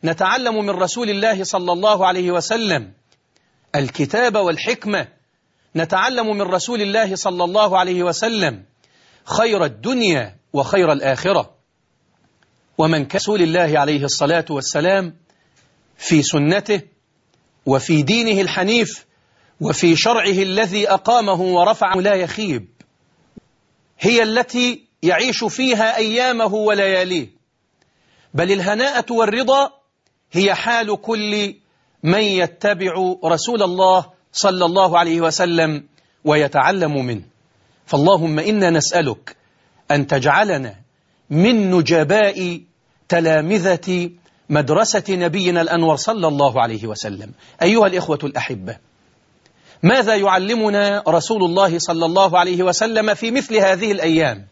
نتعلم من رسول الله صلى الله عليه وسلم الكتاب والحكمة نتعلم من رسول الله صلى الله عليه وسلم خير الدنيا وخير الآخرة ومن كسول الله عليه الصلاة والسلام في سنته وفي دينه الحنيف وفي شرعه الذي أقامه ورفعه لا يخيب هي التي يعيش فيها أيامه ولياليه بل الهناءة والرضا هي حال كل من يتبع رسول الله صلى الله عليه وسلم ويتعلم منه فاللهم إنا نسألك أن تجعلنا من نجباء تلامذة مدرسة نبينا الأنور صلى الله عليه وسلم أيها الإخوة الأحبة ماذا يعلمنا رسول الله صلى الله عليه وسلم في مثل هذه الأيام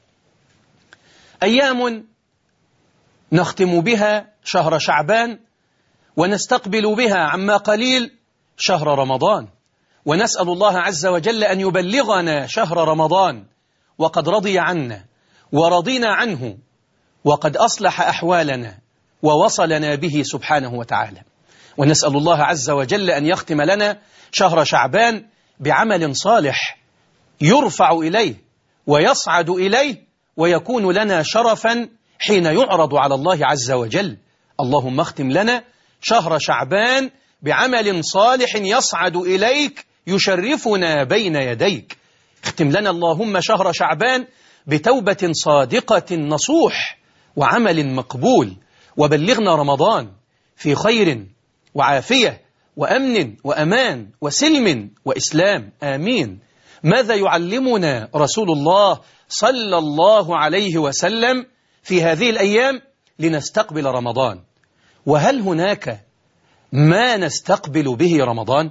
أيام نختم بها شهر شعبان ونستقبل بها عما قليل شهر رمضان ونسأل الله عز وجل أن يبلغنا شهر رمضان وقد رضي عنا ورضينا عنه وقد أصلح أحوالنا ووصلنا به سبحانه وتعالى ونسأل الله عز وجل أن يختم لنا شهر شعبان بعمل صالح يرفع إليه ويصعد إليه ويكون لنا شرفا حين يعرض على الله عز وجل اللهم اختم لنا شهر شعبان بعمل صالح يصعد إليك يشرفنا بين يديك اختم لنا اللهم شهر شعبان بتوبة صادقة نصوح وعمل مقبول وبلغنا رمضان في خير وعافية وأمن وأمان وسلم وإسلام آمين ماذا يعلمنا رسول الله صلى الله عليه وسلم في هذه الأيام لنستقبل رمضان وهل هناك ما نستقبل به رمضان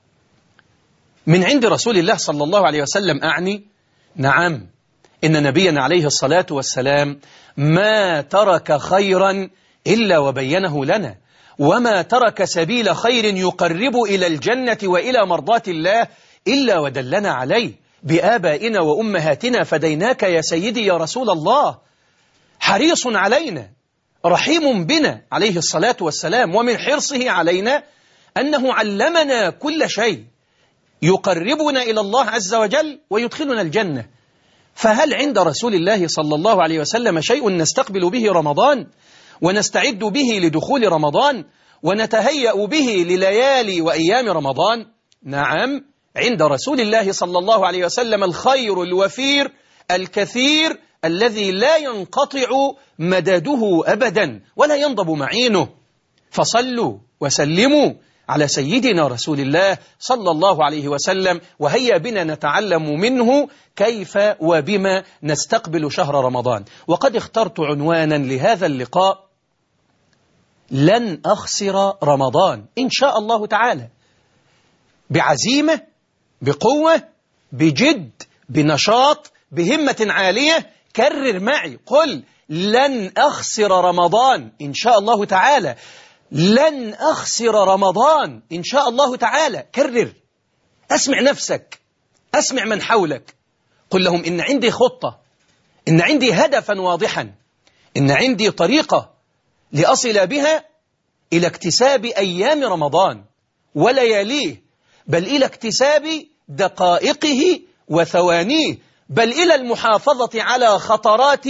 من عند رسول الله صلى الله عليه وسلم أعني نعم إن نبينا عليه الصلاة والسلام ما ترك خيرا إلا وبينه لنا وما ترك سبيل خير يقرب إلى الجنة وإلى مرضات الله إلا ودلنا عليه بآبائنا وأمهاتنا فديناك يا سيدي يا رسول الله حريص علينا رحيم بنا عليه الصلاة والسلام ومن حرصه علينا أنه علمنا كل شيء يقربنا إلى الله عز وجل ويدخلنا الجنة فهل عند رسول الله صلى الله عليه وسلم شيء نستقبل به رمضان ونستعد به لدخول رمضان ونتهيأ به لليالي وأيام رمضان نعم عند رسول الله صلى الله عليه وسلم الخير الوفير الكثير الذي لا ينقطع مدده أبدا ولا ينضب معينه فصلوا وسلموا على سيدنا رسول الله صلى الله عليه وسلم وهيا بنا نتعلم منه كيف وبما نستقبل شهر رمضان وقد اخترت عنوانا لهذا اللقاء لن أخسر رمضان إن شاء الله تعالى بعزيمة بقوة بجد بنشاط بهمة عالية كرر معي قل لن أخسر رمضان إن شاء الله تعالى لن أخسر رمضان إن شاء الله تعالى كرر أسمع نفسك أسمع من حولك قل لهم إن عندي خطة إن عندي هدفا واضحا إن عندي طريقة لأصل بها إلى اكتساب أيام رمضان ولياليه بل إلى اكتساب دقائقه وثوانيه بل إلى المحافظة على خطرات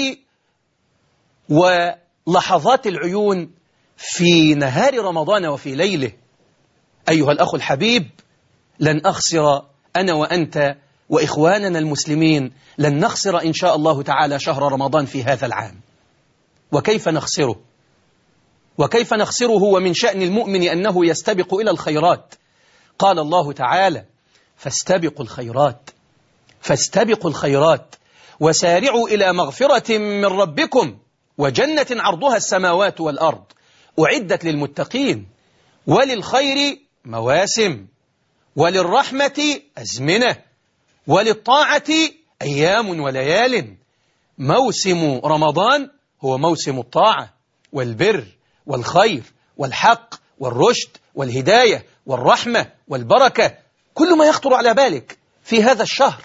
ولحظات العيون في نهار رمضان وفي ليله أيها الأخ الحبيب لن أخسر أنا وأنت وإخواننا المسلمين لن نخسر إن شاء الله تعالى شهر رمضان في هذا العام وكيف نخسره وكيف نخسره ومن شأن المؤمن أنه يستبق إلى الخيرات قال الله تعالى فاستبقوا الخيرات فاستبقوا الخيرات وسارعوا إلى مغفرة من ربكم وجنة عرضها السماوات والأرض أعدت للمتقين وللخير مواسم وللرحمة أزمنة وللطاعة أيام وليال موسم رمضان هو موسم الطاعة والبر والخير والحق والرشد والهداية والرحمة والبركة كل ما يخطر على بالك في هذا الشهر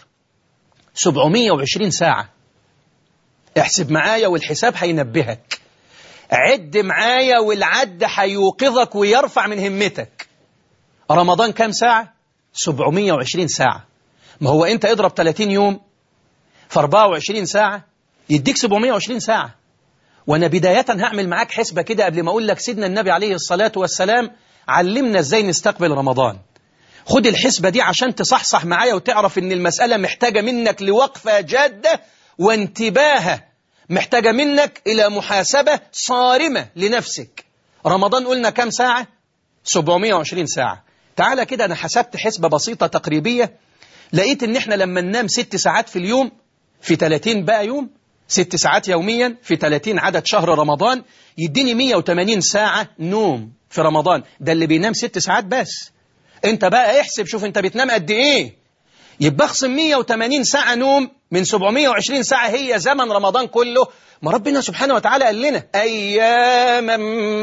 720 ساعة احسب معايا والحساب هينبهك عد معايا والعد هيوقظك ويرفع من همتك رمضان كام ساعة 720 ساعة ما هو انت اضرب 30 يوم في 24 ساعة يديك 720 ساعة وانا بداية هعمل معاك حسبة كده قبل ما اقول لك سيدنا النبي عليه الصلاة والسلام علمنا ازاي نستقبل رمضان خد الحسبة دي عشان تصحصح معايا وتعرف ان المسألة محتاجة منك لوقفة جادة وانتباهة محتاجة منك إلى محاسبة صارمة لنفسك رمضان قلنا كم ساعة؟ 720 ساعة تعالى كده أنا حسبت حسبة بسيطة تقريبية لقيت إن إحنا لما ننام ست ساعات في اليوم في 30 بقى يوم ست ساعات يوميا في 30 عدد شهر رمضان يديني 180 ساعة نوم في رمضان ده اللي بينام ست ساعات بس انت بقى احسب شوف انت بتنام قد ايه يبقى اخصم 180 ساعة نوم من 720 ساعة هي زمن رمضان كله ما ربنا سبحانه وتعالى قال لنا أياما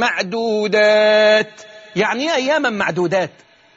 معدودات يعني ايه أياما معدودات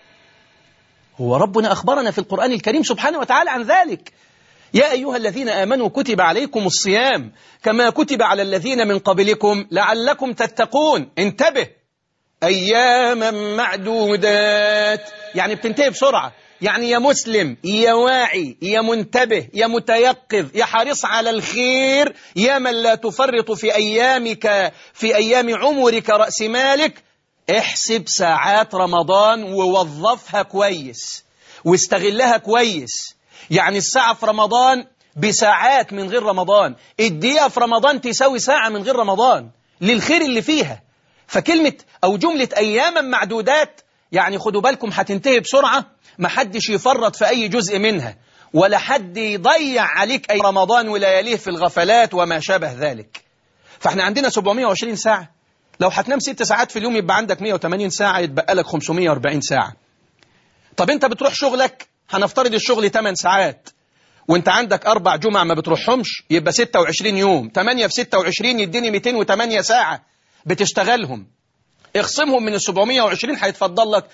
هو ربنا أخبرنا في القرآن الكريم سبحانه وتعالى عن ذلك يا أيها الذين آمنوا كتب عليكم الصيام كما كتب على الذين من قبلكم لعلكم تتقون انتبه أياما معدودات يعني بتنتهي بسرعة يعني يا مسلم يا واعي يا منتبه يا متيقظ يا حريص على الخير يا من لا تفرط في أيامك في أيام عمرك رأس مالك احسب ساعات رمضان ووظفها كويس واستغلها كويس يعني الساعة في رمضان بساعات من غير رمضان الدقيقة في رمضان تساوي ساعة من غير رمضان للخير اللي فيها فكلمة أو جملة أياما معدودات يعني خدوا بالكم هتنتهي بسرعة ما حدش يفرط في أي جزء منها ولا حد يضيع عليك أي رمضان ولياليه في الغفلات وما شابه ذلك فاحنا عندنا 720 ساعة لو هتنام ست ساعات في اليوم يبقى عندك 180 ساعة يتبقى لك 540 ساعة طب انت بتروح شغلك هنفترض الشغل 8 ساعات وانت عندك أربع جمع ما بتروحهمش يبقى 26 يوم 8 في 26 يديني 208 ساعة بتشتغلهم اخصمهم من ال 720 هيتفضل لك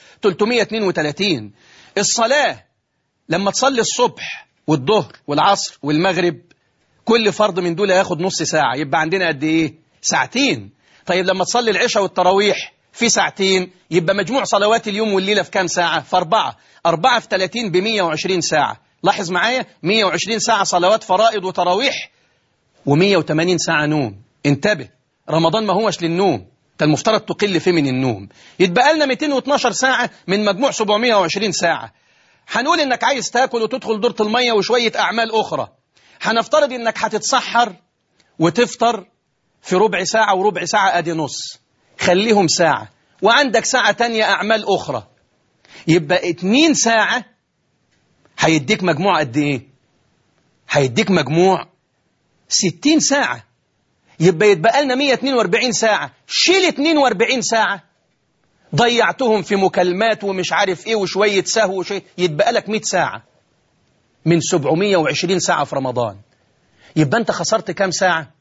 332 الصلاة لما تصلي الصبح والظهر والعصر والمغرب كل فرض من دول ياخد نص ساعة يبقى عندنا قد ايه ساعتين طيب لما تصلي العشاء والتراويح في ساعتين يبقى مجموع صلوات اليوم والليلة في كام ساعة في أربعة أربعة في 30 ب 120 ساعة لاحظ معايا 120 ساعة صلوات فرائض وتراويح و180 ساعة نوم انتبه رمضان ما هوش للنوم انت المفترض تقل فيه من النوم يتبقى لنا 212 ساعة من مجموع 720 ساعة هنقول انك عايز تاكل وتدخل دورة المية وشوية اعمال اخرى هنفترض انك هتتسحر وتفطر في ربع ساعة وربع ساعة ادي نص خليهم ساعة وعندك ساعة تانية اعمال اخرى يبقى اتنين ساعة هيديك مجموع قد ايه هيديك مجموع 60 ساعة يبقى يتبقى لنا 142 ساعة شيل 42 ساعة ضيعتهم في مكالمات ومش عارف ايه وشوية سهو وشوية يتبقى لك 100 ساعة من 720 ساعة في رمضان يبقى انت خسرت كام ساعة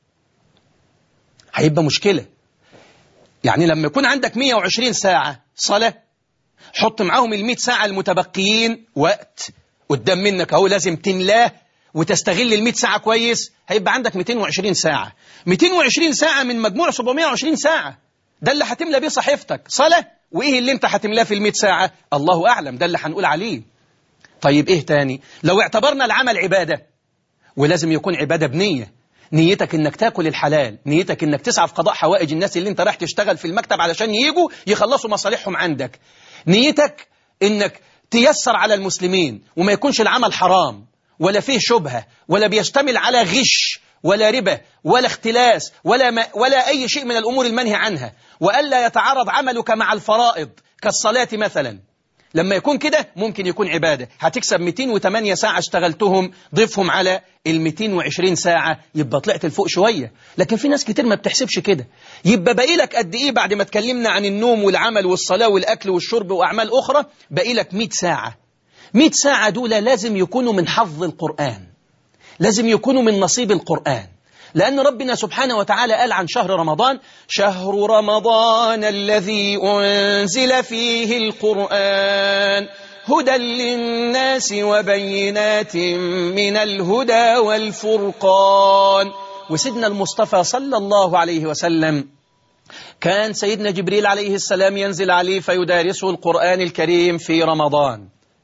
هيبقى مشكلة يعني لما يكون عندك 120 ساعة صلاة حط معاهم ال 100 ساعة المتبقيين وقت قدام منك اهو لازم تملاه وتستغل ال 100 ساعة كويس هيبقى عندك 220 ساعة 220 ساعة من مجموع 720 ساعة ده اللي هتملى بيه صحيفتك صلاة وإيه اللي انت هتملاه في ال 100 ساعة الله أعلم ده اللي هنقول عليه طيب إيه تاني لو اعتبرنا العمل عبادة ولازم يكون عبادة بنية نيتك انك تاكل الحلال نيتك انك تسعى في قضاء حوائج الناس اللي انت رايح تشتغل في المكتب علشان يجوا يخلصوا مصالحهم عندك نيتك انك تيسر على المسلمين وما يكونش العمل حرام ولا فيه شبهة ولا بيشتمل على غش ولا ربا ولا اختلاس ولا, ما ولا أي شيء من الأمور المنهي عنها وألا يتعارض عملك مع الفرائض كالصلاة مثلا لما يكون كده ممكن يكون عبادة هتكسب 208 ساعة اشتغلتهم ضيفهم على ال 220 ساعة يبقى طلعت لفوق شوية لكن في ناس كتير ما بتحسبش كده يبقى باقي لك قد إيه بعد ما اتكلمنا عن النوم والعمل والصلاة والأكل والشرب وأعمال أخرى باقي لك 100 ساعة 100 ساعة دول لازم يكونوا من حفظ القرآن لازم يكونوا من نصيب القرآن لأن ربنا سبحانه وتعالى قال عن شهر رمضان شهر رمضان الذي أنزل فيه القرآن هدى للناس وبينات من الهدى والفرقان وسيدنا المصطفى صلى الله عليه وسلم كان سيدنا جبريل عليه السلام ينزل عليه فيدارسه القرآن الكريم في رمضان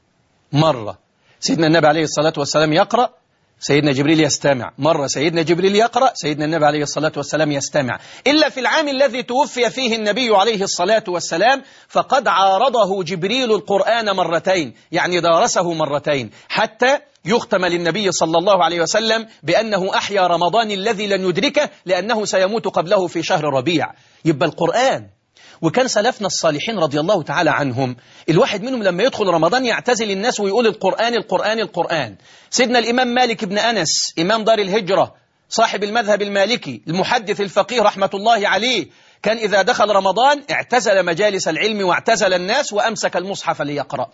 مرة سيدنا النبي عليه الصلاة والسلام يقرأ سيدنا جبريل يستمع مرة سيدنا جبريل يقرأ سيدنا النبي عليه الصلاة والسلام يستمع إلا في العام الذي توفي فيه النبي عليه الصلاة والسلام فقد عارضه جبريل القرآن مرتين يعني دارسه مرتين حتى يختم للنبي صلى الله عليه وسلم بأنه أحيا رمضان الذي لن يدركه لأنه سيموت قبله في شهر ربيع يبقى القرآن وكان سلفنا الصالحين رضي الله تعالى عنهم الواحد منهم لما يدخل رمضان يعتزل الناس ويقول القرآن القرآن القرآن سيدنا الإمام مالك بن أنس إمام دار الهجرة صاحب المذهب المالكي المحدث الفقيه رحمة الله عليه كان إذا دخل رمضان اعتزل مجالس العلم واعتزل الناس وأمسك المصحف ليقرأ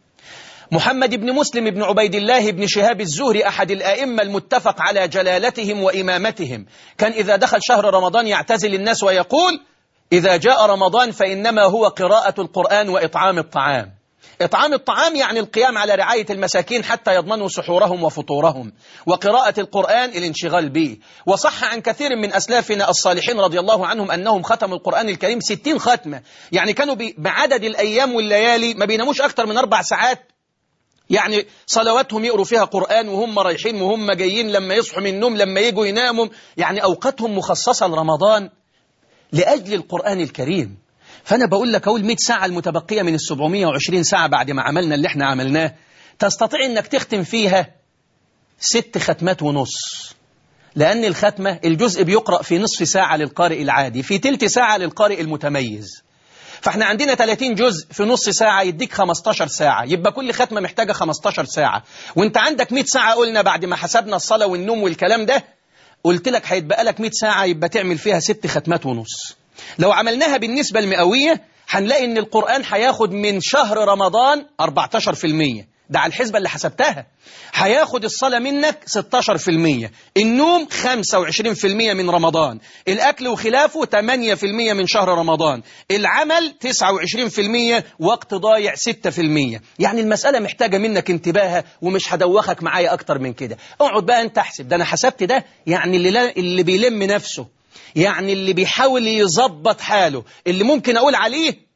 محمد بن مسلم بن عبيد الله بن شهاب الزهري أحد الآئمة المتفق على جلالتهم وإمامتهم كان إذا دخل شهر رمضان يعتزل الناس ويقول إذا جاء رمضان فإنما هو قراءة القرآن وإطعام الطعام إطعام الطعام يعني القيام على رعاية المساكين حتى يضمنوا سحورهم وفطورهم وقراءة القرآن الانشغال به وصح عن كثير من أسلافنا الصالحين رضي الله عنهم أنهم ختموا القرآن الكريم ستين ختمة يعني كانوا بعدد الأيام والليالي ما بيناموش أكثر من أربع ساعات يعني صلواتهم يقروا فيها قرآن وهم رايحين وهم جايين لما يصحوا من النوم لما يجوا يناموا يعني أوقاتهم مخصصة لرمضان لأجل القرآن الكريم فأنا بقول لك أقول 100 ساعة المتبقية من ال 720 ساعة بعد ما عملنا اللي احنا عملناه تستطيع أنك تختم فيها ست ختمات ونص لأن الختمة الجزء بيقرأ في نصف ساعة للقارئ العادي في تلت ساعة للقارئ المتميز فاحنا عندنا 30 جزء في نص ساعة يديك 15 ساعة يبقى كل ختمة محتاجة 15 ساعة وانت عندك 100 ساعة قلنا بعد ما حسبنا الصلاة والنوم والكلام ده قلت لك هيتبقى لك 100 ساعة يبقى تعمل فيها ست ختمات ونص لو عملناها بالنسبة المئوية هنلاقي ان القرآن هياخد من شهر رمضان 14% ده على الحسبة اللي حسبتها هياخد الصلاة منك 16% النوم 25% من رمضان الأكل وخلافه 8% من شهر رمضان العمل 29% وقت ضايع 6% يعني المسألة محتاجة منك انتباهها ومش هدوخك معايا أكتر من كده اقعد بقى انت احسب ده أنا حسبت ده يعني اللي, اللي بيلم نفسه يعني اللي بيحاول يظبط حاله اللي ممكن أقول عليه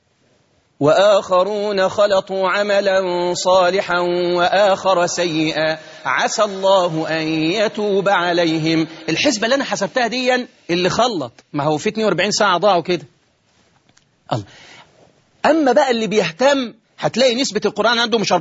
وآخرون خلطوا عملا صالحا وآخر سيئا عسى الله أن يتوب عليهم الحسبة اللي أنا حسبتها دي اللي خلط ما هو في 42 ساعة ضاعوا كده الله أما بقى اللي بيهتم هتلاقي نسبة القرآن عنده مش 14% 80% 90%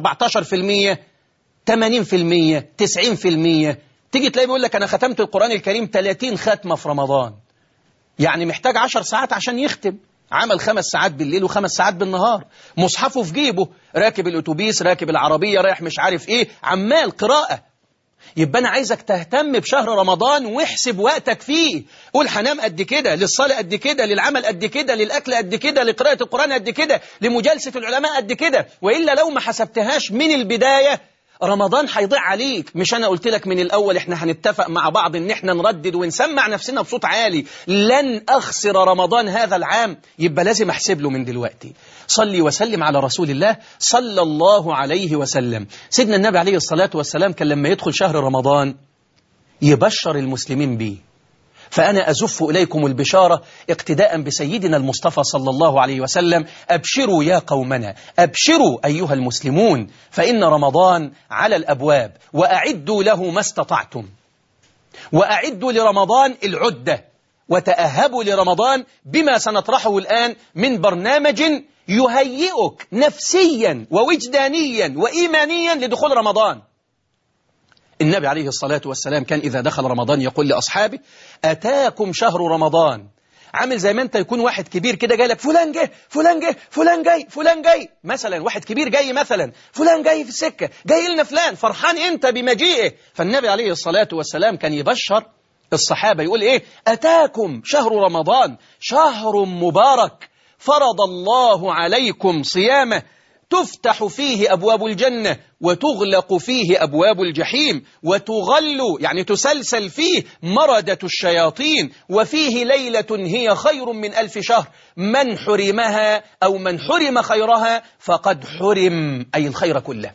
تيجي تلاقي بيقول لك أنا ختمت القرآن الكريم 30 ختمة في رمضان يعني محتاج 10 ساعات عشان يختم عمل خمس ساعات بالليل وخمس ساعات بالنهار مصحفه في جيبه راكب الأتوبيس راكب العربية رايح مش عارف إيه عمال قراءة يبقى أنا عايزك تهتم بشهر رمضان واحسب وقتك فيه قول هنام قد كده للصلاة قد كده للعمل قد كده للأكل قد كده لقراءة القرآن قد كده لمجالسة العلماء قد كده وإلا لو ما حسبتهاش من البداية رمضان هيضيع عليك مش أنا قلت لك من الأول إحنا هنتفق مع بعض إن إحنا نردد ونسمع نفسنا بصوت عالي لن أخسر رمضان هذا العام يبقى لازم أحسب له من دلوقتي صلي وسلم على رسول الله صلى الله عليه وسلم سيدنا النبي عليه الصلاة والسلام كان لما يدخل شهر رمضان يبشر المسلمين بيه فأنا أزف إليكم البشارة اقتداء بسيدنا المصطفى صلى الله عليه وسلم أبشروا يا قومنا أبشروا أيها المسلمون فإن رمضان على الأبواب وأعدوا له ما استطعتم وأعدوا لرمضان العدة وتأهبوا لرمضان بما سنطرحه الآن من برنامج يهيئك نفسيا ووجدانيا وإيمانيا لدخول رمضان النبي عليه الصلاة والسلام كان إذا دخل رمضان يقول لأصحابه أتاكم شهر رمضان عامل زي ما انت يكون واحد كبير كده جاي لك فلان جه فلان جه فلان جاي فلان جاي مثلا واحد كبير جاي مثلا فلان جاي في السكة جاي لنا فلان فرحان انت بمجيئه فالنبي عليه الصلاة والسلام كان يبشر الصحابة يقول ايه أتاكم شهر رمضان شهر مبارك فرض الله عليكم صيامه تفتح فيه أبواب الجنة وتغلق فيه أبواب الجحيم وتغل يعني تسلسل فيه مردة الشياطين وفيه ليلة هي خير من ألف شهر من حرمها أو من حرم خيرها فقد حرم أي الخير كله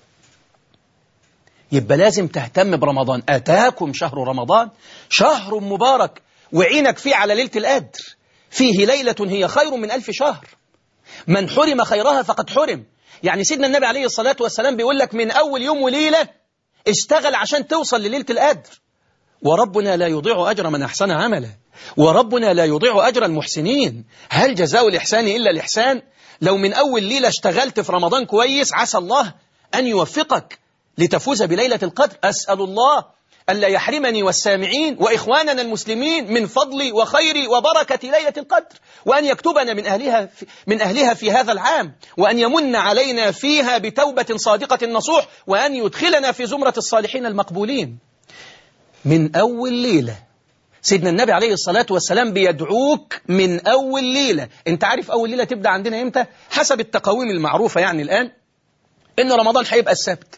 يبقى لازم تهتم برمضان أتاكم شهر رمضان شهر مبارك وعينك فيه على ليلة القدر فيه ليلة هي خير من ألف شهر من حرم خيرها فقد حرم يعني سيدنا النبي عليه الصلاة والسلام بيقول لك من أول يوم وليلة اشتغل عشان توصل لليلة القدر وربنا لا يضيع أجر من أحسن عملا وربنا لا يضيع أجر المحسنين هل جزاء الإحسان إلا الإحسان لو من أول ليلة اشتغلت في رمضان كويس عسى الله أن يوفقك لتفوز بليلة القدر أسأل الله ألا يحرمني والسامعين وإخواننا المسلمين من فضل وخير وبركة ليلة القدر وأن يكتبنا من أهلها في, من أهلها في هذا العام وأن يمن علينا فيها بتوبة صادقة نصوح وأن يدخلنا في زمرة الصالحين المقبولين من أول ليلة سيدنا النبي عليه الصلاة والسلام بيدعوك من أول ليلة أنت عارف أول ليلة تبدأ عندنا إمتى حسب التقاويم المعروفة يعني الآن إن رمضان هيبقى السبت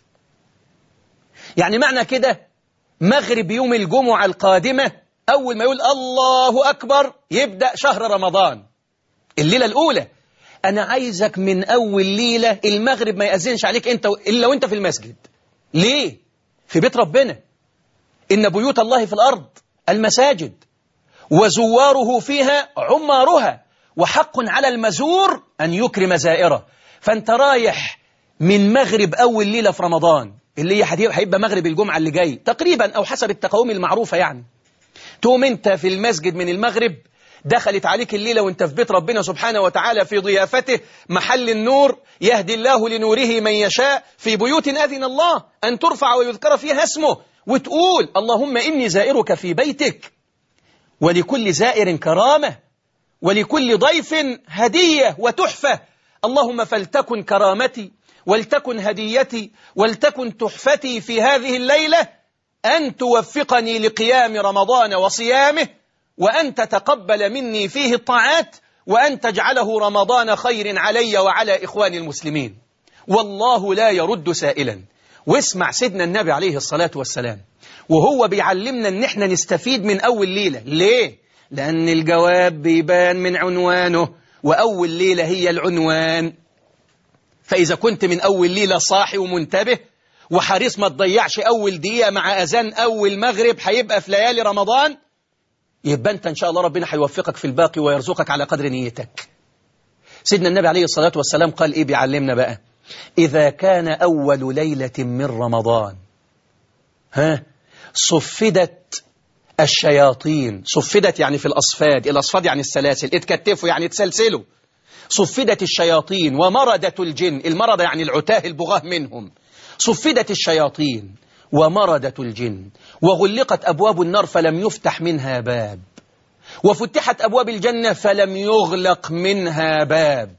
يعني معنى كده مغرب يوم الجمعة القادمة أول ما يقول الله أكبر يبدأ شهر رمضان الليلة الأولى أنا عايزك من أول ليلة المغرب ما يأذنش عليك أنت إلا وأنت في المسجد ليه؟ في بيت ربنا إن بيوت الله في الأرض المساجد وزواره فيها عمارها وحق على المزور أن يكرم زائره فأنت رايح من مغرب أول ليلة في رمضان اللي هي هيبقى مغرب الجمعة اللي جاي تقريبا أو حسب التقاوم المعروفة يعني تقوم أنت في المسجد من المغرب دخلت عليك الليلة وانت في بيت ربنا سبحانه وتعالى في ضيافته محل النور يهدي الله لنوره من يشاء في بيوت أذن الله أن ترفع ويذكر فيها اسمه وتقول اللهم إني زائرك في بيتك ولكل زائر كرامة ولكل ضيف هدية وتحفة اللهم فلتكن كرامتي ولتكن هديتي ولتكن تحفتي في هذه الليلة أن توفقني لقيام رمضان وصيامه وأن تتقبل مني فيه الطاعات وأن تجعله رمضان خير علي وعلى إخواني المسلمين والله لا يرد سائلا واسمع سيدنا النبي عليه الصلاة والسلام وهو بيعلمنا ان احنا نستفيد من أول ليلة ليه؟ لأن الجواب بيبان من عنوانه وأول ليلة هي العنوان فإذا كنت من أول ليلة صاحي ومنتبه وحريص ما تضيعش أول دقيقة مع أذان أول مغرب هيبقى في ليالي رمضان يبقى أنت إن شاء الله ربنا هيوفقك في الباقي ويرزقك على قدر نيتك سيدنا النبي عليه الصلاة والسلام قال إيه بيعلمنا بقى إذا كان أول ليلة من رمضان ها صفدت الشياطين صفدت يعني في الأصفاد الأصفاد يعني السلاسل اتكتفوا يعني تسلسلوا صفدت الشياطين ومردت الجن المرض يعني العتاه البغاه منهم صفدت الشياطين ومردت الجن وغلقت أبواب النار فلم يفتح منها باب وفتحت أبواب الجنة فلم يغلق منها باب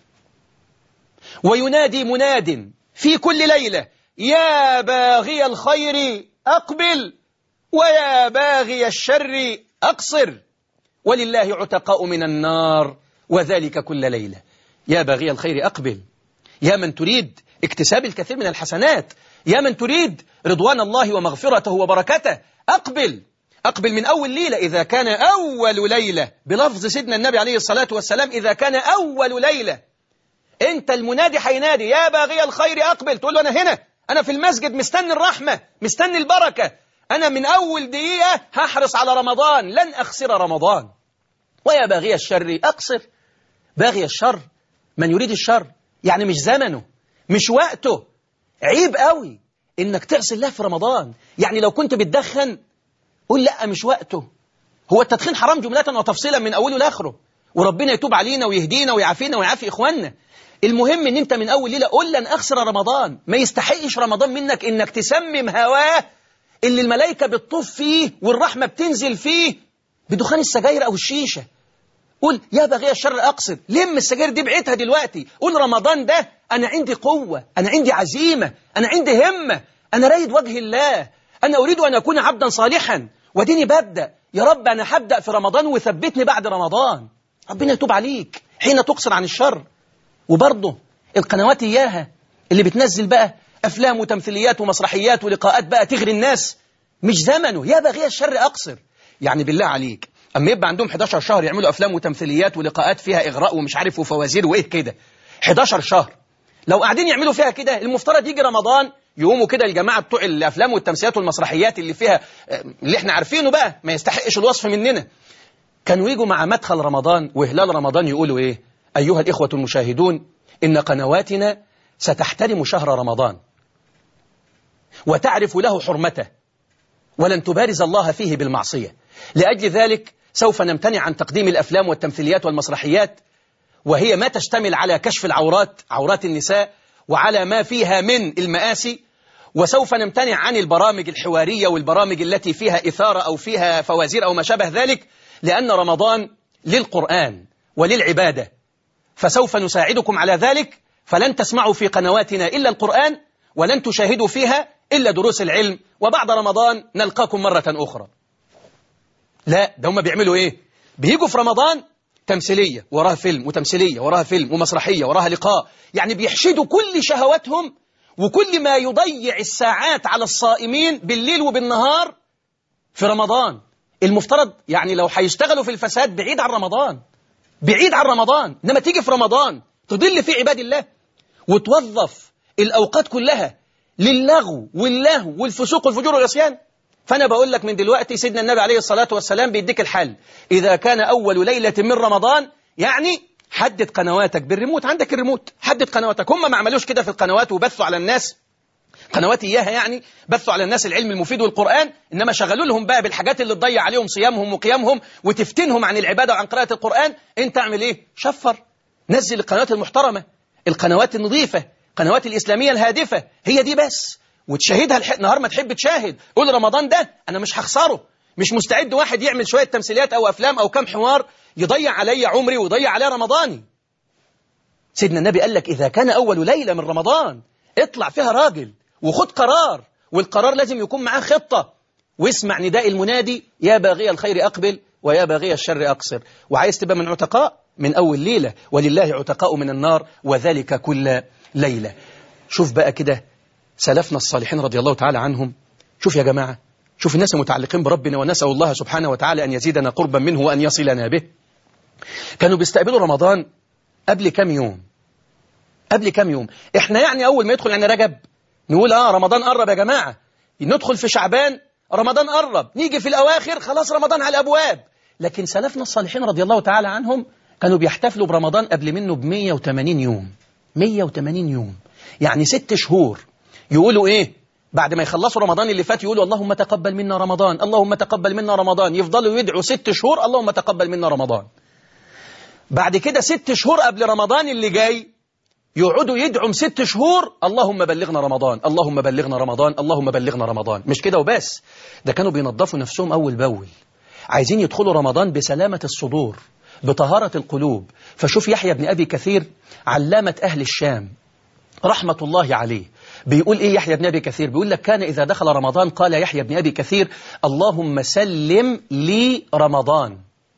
وينادي مناد في كل ليلة يا باغي الخير أقبل ويا باغي الشر أقصر ولله عتقاء من النار وذلك كل ليلة يا باغي الخير أقبل يا من تريد اكتساب الكثير من الحسنات يا من تريد رضوان الله ومغفرته وبركته أقبل أقبل من أول ليلة إذا كان أول ليلة بلفظ سيدنا النبي عليه الصلاة والسلام إذا كان أول ليلة أنت المنادي حينادي يا باغي الخير أقبل تقول له أنا هنا أنا في المسجد مستني الرحمة مستني البركة أنا من أول دقيقة هحرص على رمضان لن أخسر رمضان ويا باغي الشر أقصر باغي الشر من يريد الشر يعني مش زمنه مش وقته عيب قوي انك تعصي الله في رمضان يعني لو كنت بتدخن قول لا مش وقته هو التدخين حرام جملة وتفصيلا من أوله لآخره وربنا يتوب علينا ويهدينا ويعافينا ويعافي إخواننا المهم ان انت من أول ليلة قول لن أخسر رمضان ما يستحقش رمضان منك انك تسمم هواه اللي الملائكة بتطوف فيه والرحمة بتنزل فيه بدخان السجاير أو الشيشة قول يا بغي الشر أقصد لم السجاير دي بعتها دلوقتي قول رمضان ده أنا عندي قوة أنا عندي عزيمة أنا عندي همة أنا رايد وجه الله أنا أريد أن أكون عبدا صالحا وديني ببدأ يا رب أنا هبدأ في رمضان وثبتني بعد رمضان ربنا يتوب عليك حين تقصر عن الشر وبرضه القنوات إياها اللي بتنزل بقى أفلام وتمثيليات ومسرحيات ولقاءات بقى تغري الناس مش زمنه يا بغي الشر أقصر يعني بالله عليك أما يبقى عندهم 11 شهر يعملوا أفلام وتمثيليات ولقاءات فيها إغراء ومش عارف وفوازير وإيه كده 11 شهر لو قاعدين يعملوا فيها كده المفترض يجي رمضان يقوموا كده الجماعة بتوع الأفلام والتمثيليات والمسرحيات اللي فيها اللي احنا عارفينه بقى ما يستحقش الوصف مننا كانوا يجوا مع مدخل رمضان وهلال رمضان يقولوا إيه أيها الإخوة المشاهدون إن قنواتنا ستحترم شهر رمضان وتعرف له حرمته ولن تبارز الله فيه بالمعصية لأجل ذلك سوف نمتنع عن تقديم الأفلام والتمثيليات والمسرحيات وهي ما تشتمل على كشف العورات عورات النساء وعلى ما فيها من المآسي وسوف نمتنع عن البرامج الحوارية والبرامج التي فيها إثارة أو فيها فوازير أو ما شابه ذلك لأن رمضان للقرآن وللعبادة فسوف نساعدكم على ذلك فلن تسمعوا في قنواتنا إلا القرآن ولن تشاهدوا فيها إلا دروس العلم وبعد رمضان نلقاكم مرة أخرى لا ده هم بيعملوا إيه بيجوا في رمضان تمثيلية وراها فيلم وتمثيلية وراها فيلم ومسرحية وراها لقاء يعني بيحشدوا كل شهواتهم وكل ما يضيع الساعات على الصائمين بالليل وبالنهار في رمضان المفترض يعني لو هيشتغلوا في الفساد بعيد عن رمضان بعيد عن رمضان إنما تيجي في رمضان تضل في عباد الله وتوظف الأوقات كلها للغو واللهو والفسوق والفجور والعصيان فأنا بقول لك من دلوقتي سيدنا النبي عليه الصلاة والسلام بيديك الحل إذا كان أول ليلة من رمضان يعني حدد قنواتك بالريموت عندك الريموت حدد قنواتك هم ما عملوش كده في القنوات وبثوا على الناس قنوات إياها يعني بثوا على الناس العلم المفيد والقرآن إنما شغلوا لهم بقى بالحاجات اللي تضيع عليهم صيامهم وقيامهم وتفتنهم عن العبادة وعن قراءة القرآن أنت اعمل إيه شفر نزل القنوات المحترمة القنوات النظيفة قنوات الإسلامية الهادفة هي دي بس وتشاهدها الح... نهار ما تحب تشاهد قول رمضان ده أنا مش هخسره مش مستعد واحد يعمل شوية تمثيليات أو أفلام أو كم حوار يضيع علي عمري ويضيع علي رمضاني سيدنا النبي قال لك إذا كان أول ليلة من رمضان اطلع فيها راجل وخد قرار والقرار لازم يكون معاه خطة واسمع نداء المنادي يا باغي الخير أقبل ويا باغي الشر أقصر وعايز تبقى من عتقاء من أول ليلة ولله عتقاء من النار وذلك كل ليلة شوف بقى كده سلفنا الصالحين رضي الله تعالى عنهم شوف يا جماعة شوف الناس المتعلقين بربنا ونسأل الله سبحانه وتعالى أن يزيدنا قربا منه وأن يصلنا به كانوا بيستقبلوا رمضان قبل كم يوم قبل كم يوم احنا يعني أول ما يدخل عنا رجب نقول آه رمضان قرب يا جماعة ندخل في شعبان رمضان قرب نيجي في الأواخر خلاص رمضان على الأبواب لكن سلفنا الصالحين رضي الله تعالى عنهم كانوا بيحتفلوا برمضان قبل منه ب 180 يوم 180 يوم يعني ست شهور يقولوا ايه بعد ما يخلصوا رمضان اللي فات يقولوا اللهم تقبل منا رمضان اللهم تقبل منا رمضان يفضلوا يدعوا ست شهور اللهم تقبل منا رمضان بعد كده ست شهور قبل رمضان اللي جاي يقعدوا يدعوا ست شهور اللهم بلغنا رمضان اللهم بلغنا رمضان اللهم بلغنا رمضان مش كده وبس ده كانوا بينظفوا نفسهم أول بأول عايزين يدخلوا رمضان بسلامة الصدور بطهارة القلوب فشوف يحيى بن أبي كثير علامة أهل الشام رحمة الله عليه بيقول إيه يحيى بن أبي كثير بيقول لك كان إذا دخل رمضان قال يحيى بن أبي كثير اللهم سلم لي رمضان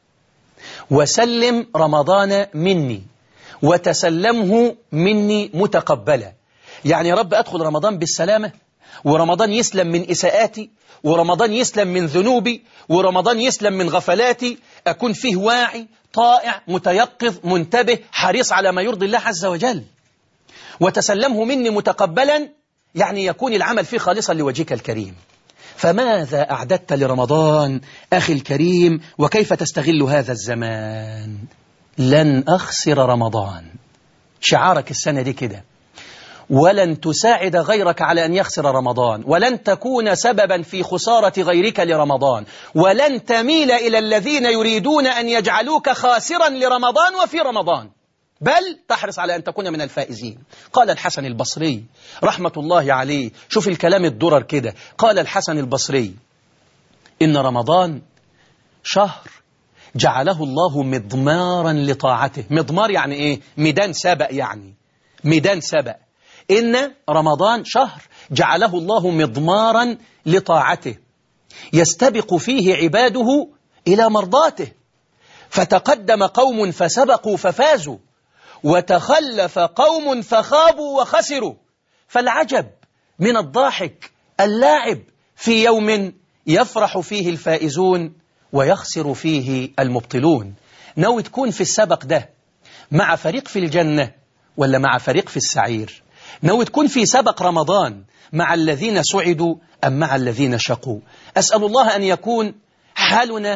وسلم رمضان مني وتسلمه مني متقبلا يعني يا رب أدخل رمضان بالسلامة ورمضان يسلم من إساءاتي ورمضان يسلم من ذنوبي ورمضان يسلم من غفلاتي أكون فيه واعي طائع متيقظ منتبه حريص على ما يرضي الله عز وجل وتسلمه مني متقبلا يعني يكون العمل فيه خالصا لوجهك الكريم فماذا أعددت لرمضان أخي الكريم وكيف تستغل هذا الزمان لن أخسر رمضان شعارك السنة دي كده ولن تساعد غيرك على أن يخسر رمضان ولن تكون سببا في خسارة غيرك لرمضان ولن تميل إلى الذين يريدون أن يجعلوك خاسرا لرمضان وفي رمضان بل تحرص على أن تكون من الفائزين قال الحسن البصري رحمة الله عليه شوف الكلام الدرر كده قال الحسن البصري إن رمضان شهر جعله الله مضمارا لطاعته مضمار يعني إيه ميدان سبق يعني ميدان سبق إن رمضان شهر جعله الله مضمارا لطاعته يستبق فيه عباده إلى مرضاته فتقدم قوم فسبقوا ففازوا وتخلف قوم فخابوا وخسروا فالعجب من الضاحك اللاعب في يوم يفرح فيه الفائزون ويخسر فيه المبطلون ناوي تكون في السبق ده مع فريق في الجنة ولا مع فريق في السعير ناوي تكون في سبق رمضان مع الذين سعدوا أم مع الذين شقوا أسأل الله أن يكون حالنا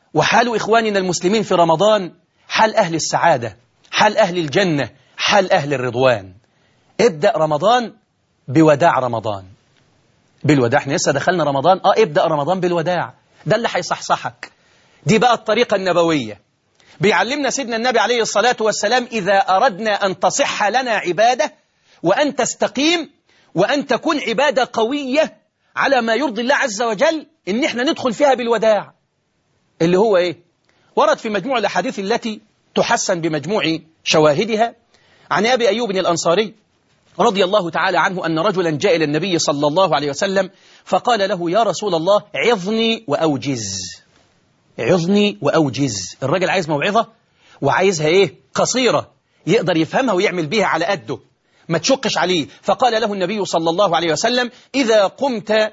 وحال إخواننا المسلمين في رمضان حال أهل السعادة حال أهل الجنة حال أهل الرضوان ابدأ رمضان بوداع رمضان بالوداع احنا لسه دخلنا رمضان اه ابدأ رمضان بالوداع ده اللي هيصحصحك دي بقى الطريقة النبوية بيعلمنا سيدنا النبي عليه الصلاة والسلام إذا أردنا أن تصح لنا عبادة وأن تستقيم وأن تكون عبادة قوية على ما يرضي الله عز وجل إن احنا ندخل فيها بالوداع اللي هو إيه ورد في مجموع الأحاديث التي تحسن بمجموع شواهدها عن أبي أيوب الأنصاري رضي الله تعالى عنه أن رجلا جاء إلى النبي صلى الله عليه وسلم فقال له يا رسول الله عظني وأوجز عظني وأوجز الراجل عايز موعظة وعايزها إيه قصيرة يقدر يفهمها ويعمل بيها على قده ما تشقش عليه فقال له النبي صلى الله عليه وسلم إذا قمت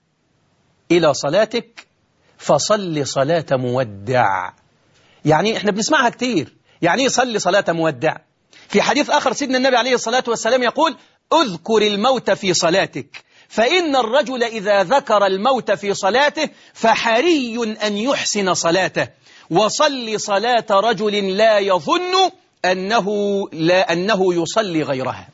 إلى صلاتك فصل صلاة مودع يعني احنا بنسمعها كتير يعني ايه صلي صلاة مودع في حديث آخر سيدنا النبي عليه الصلاة والسلام يقول اذكر الموت في صلاتك فإن الرجل إذا ذكر الموت في صلاته فحري أن يحسن صلاته وصل صلاة رجل لا يظن أنه, لا أنه يصلي غيرها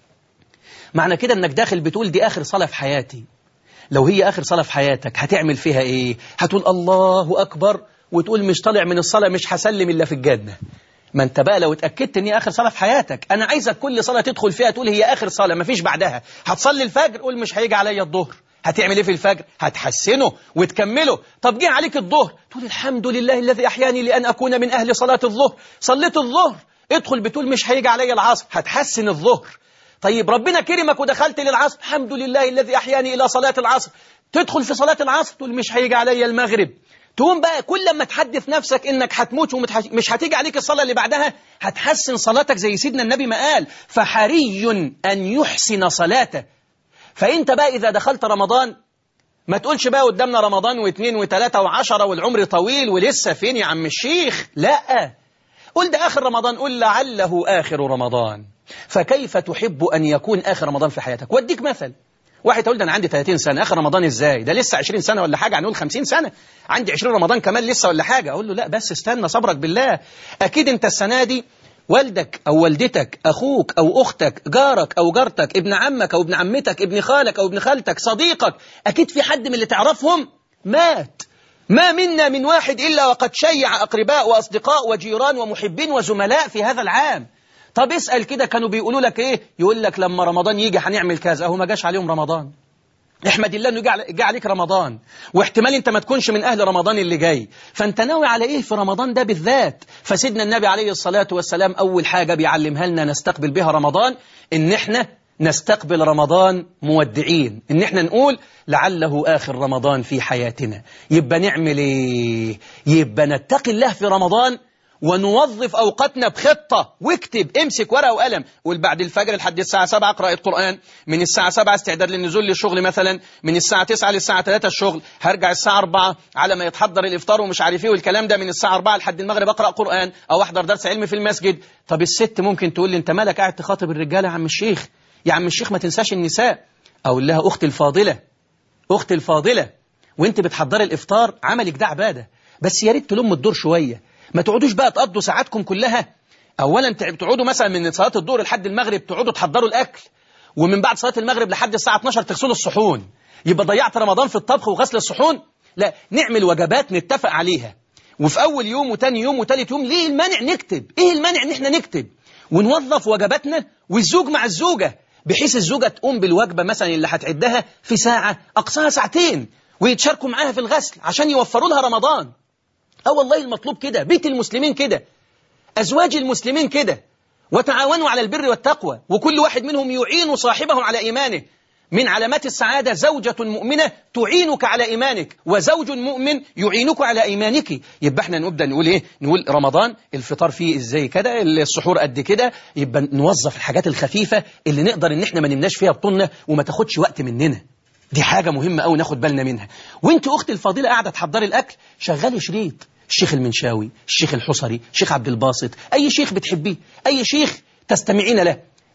معنى كده أنك داخل بتقول دي آخر صلاة في حياتي لو هي آخر صلاة في حياتك هتعمل فيها إيه هتقول الله أكبر وتقول مش طالع من الصلاة مش هسلم إلا في الجنة ما انت بقى لو اتأكدت ان هي آخر صلاة في حياتك أنا عايزك كل صلاة تدخل فيها تقول هي آخر صلاة ما فيش بعدها هتصلي الفجر قول مش هيجي عليا الظهر هتعمل ايه في الفجر هتحسنه وتكمله طب جه عليك الظهر تقول الحمد لله الذي أحياني لأن أكون من أهل صلاة الظهر صليت الظهر ادخل بتقول مش هيجي عليا العصر هتحسن الظهر طيب ربنا كرمك ودخلت للعصر الحمد لله الذي أحياني إلى صلاة العصر تدخل في صلاة العصر تقول مش هيجي عليا المغرب تقوم بقى كل ما تحدث نفسك انك هتموت ومش هتيجي عليك الصلاة اللي بعدها هتحسن صلاتك زي سيدنا النبي ما قال فحري أن يحسن صلاته فانت بقى إذا دخلت رمضان ما تقولش بقى قدامنا رمضان واثنين وثلاثة وعشرة والعمر طويل ولسه فين يا عم الشيخ لا قل ده آخر رمضان قل لعله آخر رمضان فكيف تحب أن يكون آخر رمضان في حياتك واديك مثل واحد تقول ده أنا عندي 30 سنة آخر رمضان إزاي ده لسه 20 سنة ولا حاجة هنقول 50 سنة عندي 20 رمضان كمان لسه ولا حاجة أقول له لا بس استنى صبرك بالله أكيد أنت السنة دي والدك أو والدتك أخوك أو أختك جارك أو جارتك ابن عمك أو ابن عمتك ابن خالك أو ابن خالتك صديقك أكيد في حد من اللي تعرفهم مات ما منا من واحد إلا وقد شيع أقرباء وأصدقاء وجيران ومحبين وزملاء في هذا العام طب اسأل كده كانوا بيقولوا لك ايه يقول لك لما رمضان يجي هنعمل كذا اهو ما جاش عليهم رمضان احمد الله انه جاء عليك رمضان واحتمال انت ما تكونش من اهل رمضان اللي جاي فانت ناوي على ايه في رمضان ده بالذات فسيدنا النبي عليه الصلاة والسلام اول حاجة بيعلمها لنا نستقبل بها رمضان ان احنا نستقبل رمضان مودعين ان احنا نقول لعله آخر رمضان في حياتنا يبقى نعمل ايه يبقى نتقي الله في رمضان ونوظف أوقاتنا بخطة واكتب امسك ورقة وقلم قول بعد الفجر لحد الساعة 7 أقرأ القرآن من الساعة 7 استعداد للنزول للشغل مثلا من الساعة 9 للساعة 3 الشغل هرجع الساعة 4 على ما يتحضر الإفطار ومش عارف ايه والكلام ده من الساعة 4 لحد المغرب أقرأ قرآن أو أحضر درس علمي في المسجد طب الست ممكن تقول لي أنت مالك قاعد تخاطب الرجالة يا عم الشيخ يا عم الشيخ ما تنساش النساء أقول لها أختي الفاضلة أختي الفاضلة وانت بتحضري الإفطار عملك ده عبادة بس يا ريت تلم الدور شوية ما تقعدوش بقى تقضوا ساعاتكم كلها اولا تقعدوا مثلا من صلاه الظهر لحد المغرب تقعدوا تحضروا الاكل ومن بعد صلاه المغرب لحد الساعه 12 تغسلوا الصحون يبقى ضيعت رمضان في الطبخ وغسل الصحون لا نعمل وجبات نتفق عليها وفي اول يوم وتاني يوم وتالت يوم ليه المانع نكتب ايه المانع ان احنا نكتب ونوظف وجباتنا والزوج مع الزوجه بحيث الزوجه تقوم بالوجبه مثلا اللي هتعدها في ساعه اقصاها ساعتين ويتشاركوا معاها في الغسل عشان يوفروا لها رمضان اه والله المطلوب كده بيت المسلمين كده أزواج المسلمين كده وتعاونوا على البر والتقوى وكل واحد منهم يعين صاحبه على إيمانه من علامات السعادة زوجة مؤمنة تعينك على إيمانك وزوج مؤمن يعينك على إيمانك يبقى احنا نبدأ نقول إيه نقول رمضان الفطار فيه إزاي كده السحور قد كده يبقى نوظف الحاجات الخفيفة اللي نقدر إن احنا ما نمناش فيها بطننا وما تاخدش وقت مننا دي حاجة مهمة أوي ناخد بالنا منها وانت أختي الفاضلة قاعدة تحضري الأكل شغالي شريط الشيخ المنشاوي الشيخ الحصري الشيخ عبد الباسط أي شيخ بتحبيه أي شيخ تستمعين له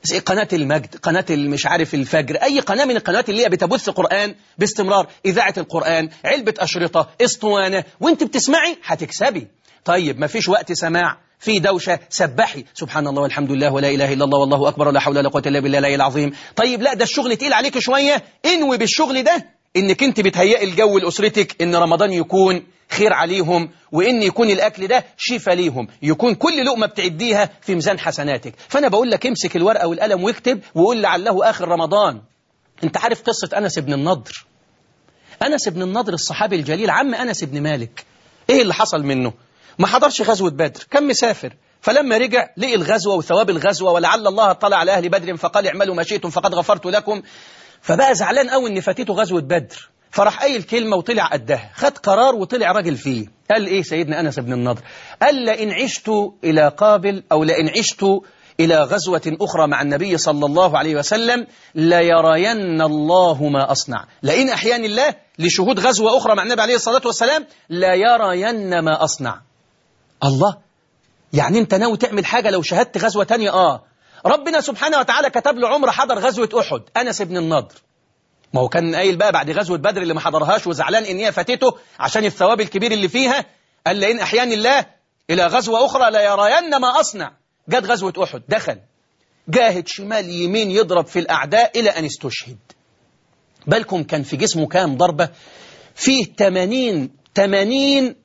زي قناة المجد قناة مش عارف الفجر أي قناة من القنوات اللي هي بتبث قرآن باستمرار إذاعة القرآن علبة أشرطة اسطوانة وانت بتسمعي هتكسبي طيب ما فيش وقت سماع في دوشة سبحي سبحان الله والحمد لله ولا إله إلا الله والله أكبر ولا حول ولا قوة إلا بالله العلي العظيم طيب لا ده الشغل تقيل عليك شوية انوي بالشغل ده انك انت بتهيئي الجو لأسرتك ان رمضان يكون خير عليهم وان يكون الاكل ده شفاء ليهم يكون كل لقمه بتعديها في ميزان حسناتك فانا بقول لك امسك الورقه والقلم واكتب وقول لعله اخر رمضان انت عارف قصه انس بن النضر انس بن النضر الصحابي الجليل عم انس بن مالك ايه اللي حصل منه ما حضرش غزوه بدر كان مسافر فلما رجع لقي الغزوه وثواب الغزوه ولعل الله اطلع على اهل بدر فقال اعملوا ما شئتم فقد غفرت لكم فبقى زعلان قوي ان فاتته غزوه بدر فراح قايل كلمة وطلع قدها خد قرار وطلع راجل فيه قال إيه سيدنا أنس بن النضر قال لئن عشت إلى قابل أو لئن عشت إلى غزوة أخرى مع النبي صلى الله عليه وسلم ليرين الله ما أصنع لئن أحيان الله لشهود غزوة أخرى مع النبي عليه الصلاة والسلام ليرين ما أصنع الله يعني أنت ناوي تعمل حاجة لو شهدت غزوة تانية آه ربنا سبحانه وتعالى كتب له عمر حضر غزوة أحد أنس بن النضر ما هو كان قايل بقى بعد غزوة بدر اللي ما حضرهاش وزعلان ان هي فاتته عشان الثواب الكبير اللي فيها قال لئن أحيان الله إلى غزوة أخرى لا يرين ما أصنع جت غزوة أحد دخل جاهد شمال يمين يضرب في الأعداء إلى أن استشهد بالكم كان في جسمه كام ضربة فيه 80 80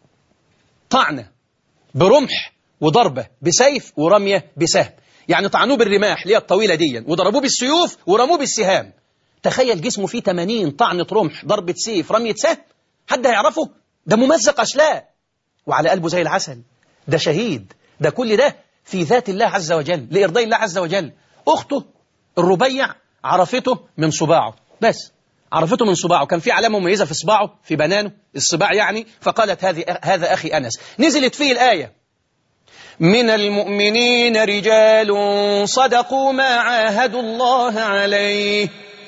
طعنة برمح وضربة بسيف ورمية بسهم يعني طعنوه بالرماح اللي هي الطويلة دي وضربوه بالسيوف ورموه بالسهام تخيل جسمه فيه 80 طعنة رمح ضربة سيف رمية سهم حد هيعرفه ده ممزق أشلاء وعلى قلبه زي العسل ده شهيد ده كل ده في ذات الله عز وجل لإرضاء الله عز وجل أخته الربيع عرفته من صباعه بس عرفته من صباعه كان في علامة مميزة في صباعه في بنانه الصباع يعني فقالت هذه هذا أخي أنس نزلت فيه الآية من المؤمنين رجال صدقوا ما عاهدوا الله عليه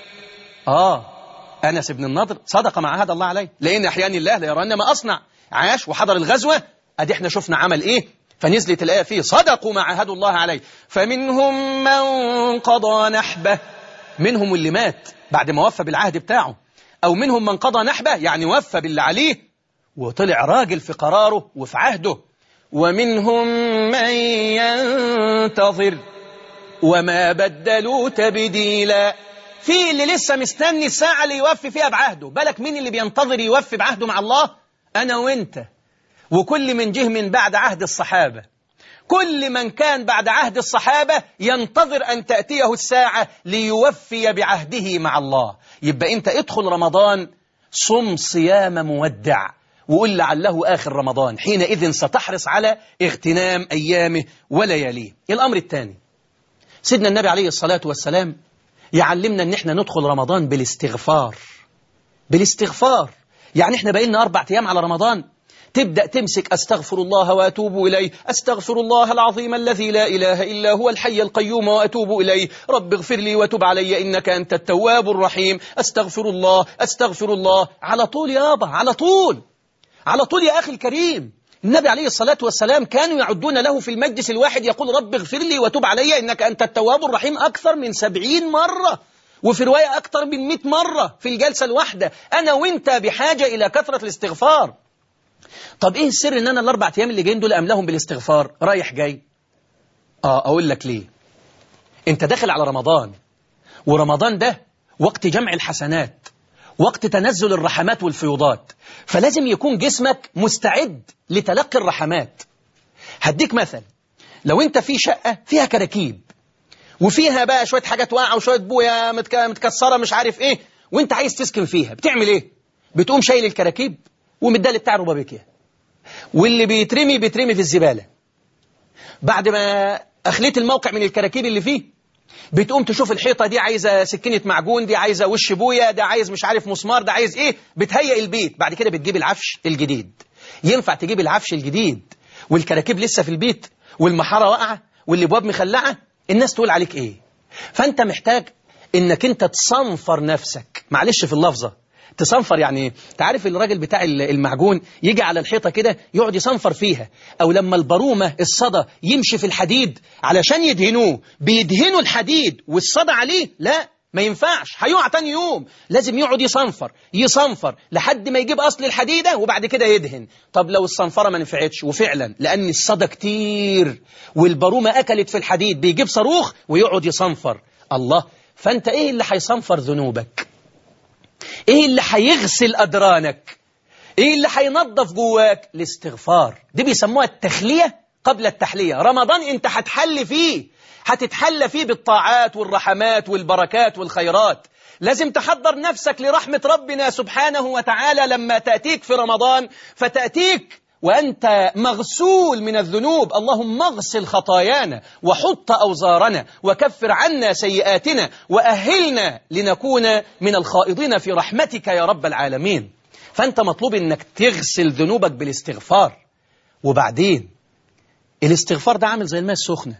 آه أنس بن النضر صدق مع عهد الله عليه لأن أحيان الله لا يرون ما أصنع عاش وحضر الغزوة أدي احنا شفنا عمل إيه فنزلت الآية فيه صدقوا ما عاهدوا الله عليه فمنهم من قضى نحبه منهم اللي مات بعد ما وفى بالعهد بتاعه أو منهم من قضى نحبه يعني وفى باللي عليه وطلع راجل في قراره وفي عهده ومنهم من ينتظر وما بدلوا تبديلا في اللي لسه مستني الساعة اللي يوفي فيها بعهده بالك مين اللي بينتظر يوفي بعهده مع الله أنا وإنت وكل من جه من بعد عهد الصحابة كل من كان بعد عهد الصحابة ينتظر أن تأتيه الساعة ليوفي بعهده مع الله يبقى أنت ادخل رمضان صم صيام مودع وقل لعله آخر رمضان حينئذ ستحرص على اغتنام أيامه ولياليه الأمر الثاني سيدنا النبي عليه الصلاة والسلام يعلمنا ان احنا ندخل رمضان بالاستغفار بالاستغفار يعني احنا بقينا أربع أيام على رمضان تبدأ تمسك أستغفر الله وأتوب إليه أستغفر الله العظيم الذي لا إله إلا هو الحي القيوم وأتوب إليه رب اغفر لي وتب علي إنك أنت التواب الرحيم أستغفر الله أستغفر الله على طول يابا على طول على طول يا أخي الكريم النبي عليه الصلاة والسلام كانوا يعدون له في المجلس الواحد يقول رب اغفر لي وتب علي إنك أنت التواب الرحيم أكثر من سبعين مرة وفي رواية أكثر من مئة مرة في الجلسة الواحدة أنا وإنت بحاجة إلى كثرة الاستغفار طب إيه السر إن أنا الأربع أيام اللي جايين دول أملهم بالاستغفار رايح جاي آه أقول لك ليه أنت داخل على رمضان ورمضان ده وقت جمع الحسنات وقت تنزل الرحمات والفيوضات فلازم يكون جسمك مستعد لتلقي الرحمات هديك مثل لو انت في شقة فيها كراكيب وفيها بقى شوية حاجات واقعة وشوية بويا متكسرة مش عارف ايه وانت عايز تسكن فيها بتعمل ايه بتقوم شايل الكراكيب ومدال بتاع ربابيكيا واللي بيترمي بيترمي في الزبالة بعد ما أخليت الموقع من الكراكيب اللي فيه بتقوم تشوف الحيطة دي عايزة سكينة معجون دي عايزة وش بويا ده عايز مش عارف مسمار ده عايز ايه بتهيئ البيت بعد كده بتجيب العفش الجديد ينفع تجيب العفش الجديد والكراكيب لسه في البيت والمحارة واقعة والابواب مخلعة الناس تقول عليك ايه فانت محتاج انك انت تصنفر نفسك معلش في اللفظة تصنفر يعني تعرف الراجل بتاع المعجون يجي على الحيطة كده يقعد يصنفر فيها أو لما البرومة الصدى يمشي في الحديد علشان يدهنوه بيدهنوا الحديد والصدى عليه لا ما ينفعش هيقع تاني يوم لازم يقعد يصنفر يصنفر لحد ما يجيب أصل الحديدة وبعد كده يدهن طب لو الصنفرة ما نفعتش وفعلا لأن الصدى كتير والبرومة أكلت في الحديد بيجيب صاروخ ويقعد يصنفر الله فأنت إيه اللي هيصنفر ذنوبك إيه اللي هيغسل أدرانك إيه اللي هينظف جواك الاستغفار دي بيسموها التخلية قبل التحلية رمضان أنت هتحل فيه هتتحلى فيه بالطاعات والرحمات والبركات والخيرات لازم تحضر نفسك لرحمة ربنا سبحانه وتعالى لما تأتيك في رمضان فتأتيك وأنت مغسول من الذنوب اللهم اغسل خطايانا وحط أوزارنا وكفر عنا سيئاتنا وأهلنا لنكون من الخائضين في رحمتك يا رب العالمين فأنت مطلوب أنك تغسل ذنوبك بالاستغفار وبعدين الاستغفار ده عامل زي الماء السخنة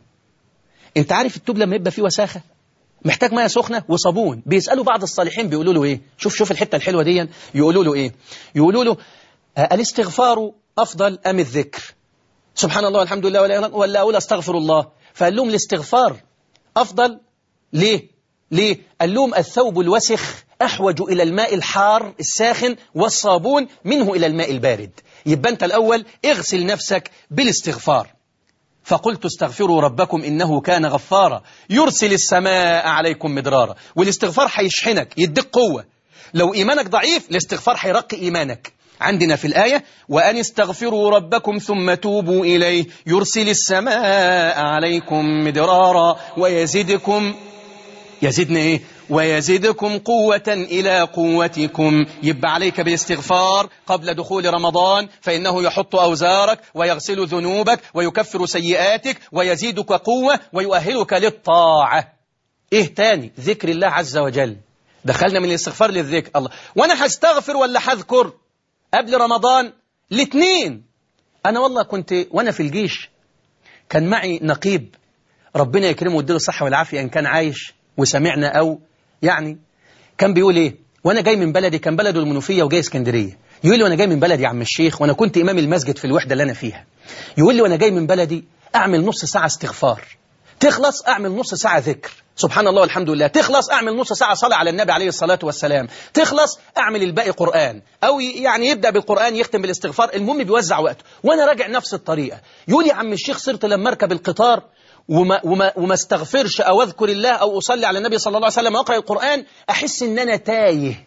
انت عارف التوب لما يبقى فيه وساخة محتاج ميه سخنة وصابون بيسألوا بعض الصالحين بيقولوا له ايه شوف شوف الحتة الحلوة دي يقولوا له ايه يقولوا له آه الاستغفار أفضل أم الذكر سبحان الله والحمد لله ولا, ولا أقول أستغفر الله فقال لهم الاستغفار أفضل ليه ليه قال لهم الثوب الوسخ أحوج إلى الماء الحار الساخن والصابون منه إلى الماء البارد يبقى أنت الأول اغسل نفسك بالاستغفار فقلت استغفروا ربكم إنه كان غفارا يرسل السماء عليكم مدرارا والاستغفار هيشحنك يديك قوة لو إيمانك ضعيف الاستغفار هيرقي إيمانك عندنا في الآية وأن استغفروا ربكم ثم توبوا إليه يرسل السماء عليكم مدرارا ويزدكم يزدنا إيه ويزدكم قوة إلى قوتكم يبقى عليك بالاستغفار قبل دخول رمضان فإنه يحط أوزارك ويغسل ذنوبك ويكفر سيئاتك ويزيدك قوة ويؤهلك للطاعة إيه تاني ذكر الله عز وجل دخلنا من الاستغفار للذكر الله وأنا هستغفر ولا هذكر قبل رمضان الاثنين أنا والله كنت وأنا في الجيش كان معي نقيب ربنا يكرمه ويديله الصحة والعافية إن كان عايش وسمعنا أو يعني كان بيقول إيه وأنا جاي من بلدي كان بلده المنوفية وجاي اسكندرية يقول لي وأنا جاي من بلدي يا عم الشيخ وأنا كنت إمام المسجد في الوحدة اللي أنا فيها يقول لي وأنا جاي من بلدي أعمل نص ساعة استغفار تخلص أعمل نص ساعة ذكر سبحان الله والحمد لله تخلص أعمل نص ساعة صلاة على النبي عليه الصلاة والسلام تخلص أعمل الباقي قرآن أو يعني يبدأ بالقرآن يختم بالاستغفار المهم بيوزع وقته وأنا راجع نفس الطريقة يقول يا عم الشيخ صرت لما أركب القطار وما, وما, وما استغفرش أو أذكر الله أو أصلي على النبي صلى الله عليه وسلم وأقرأ القرآن أحس إن أنا تايه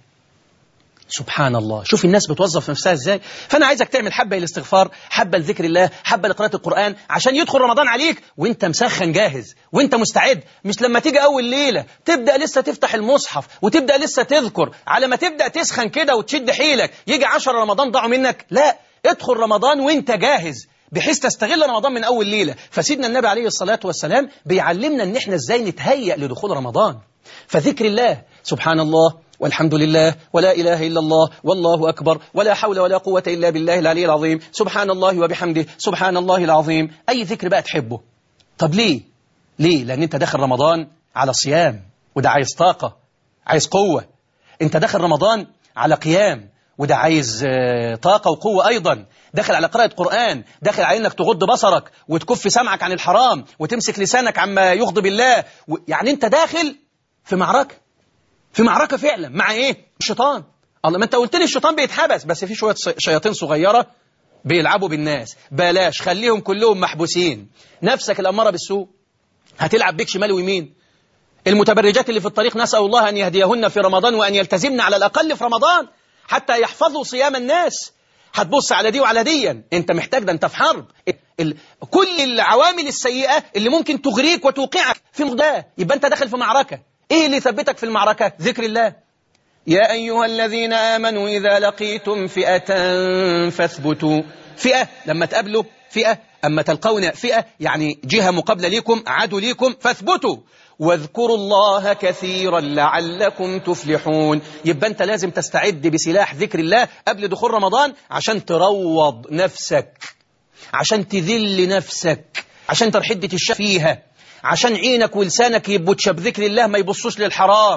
سبحان الله شوف الناس بتوظف نفسها ازاي فانا عايزك تعمل حبه الاستغفار حبه لذكر الله حبه لقراءه القران عشان يدخل رمضان عليك وانت مسخن جاهز وانت مستعد مش لما تيجي اول ليله تبدا لسه تفتح المصحف وتبدا لسه تذكر على ما تبدا تسخن كده وتشد حيلك يجي 10 رمضان ضاعوا منك لا ادخل رمضان وانت جاهز بحيث تستغل رمضان من أول ليلة فسيدنا النبي عليه الصلاة والسلام بيعلمنا أن احنا ازاي نتهيأ لدخول رمضان فذكر الله سبحان الله والحمد لله ولا إله إلا الله والله أكبر ولا حول ولا قوة إلا بالله العلي العظيم سبحان الله وبحمده سبحان الله العظيم أي ذكر بقى تحبه طب ليه؟ ليه؟ لأن أنت داخل رمضان على صيام وده عايز طاقة عايز قوة أنت داخل رمضان على قيام وده عايز طاقة وقوة أيضا داخل على قراءة قرآن داخل على أنك تغض بصرك وتكف سمعك عن الحرام وتمسك لسانك عما يغضب الله يعني أنت داخل في معركة في معركة فعلا مع إيه؟ الشيطان الله ما أنت قلت لي الشيطان بيتحبس بس في شوية شياطين صغيرة بيلعبوا بالناس بلاش خليهم كلهم محبوسين نفسك الأمارة بالسوء هتلعب بيك شمال ويمين المتبرجات اللي في الطريق نسأل الله أن يهديهن في رمضان وأن يلتزمن على الأقل في رمضان حتى يحفظوا صيام الناس هتبص على دي وعلى دي انت محتاج ده انت في حرب ال... كل العوامل السيئة اللي ممكن تغريك وتوقعك في مغداه يبقى انت داخل في معركة ايه اللي يثبتك في المعركة ذكر الله يا أيها الذين آمنوا إذا لقيتم فئة فاثبتوا فئة لما تقابلوا فئة أما تلقون فئة يعني جهة مقابلة ليكم عدو ليكم فاثبتوا واذكروا الله كثيرا لعلكم تفلحون يبقى أنت لازم تستعد بسلاح ذكر الله قبل دخول رمضان عشان تروض نفسك عشان تذل نفسك عشان ترحدة الشف فيها عشان عينك ولسانك يبقوا تشاب ذكر الله ما يبصوش للحرام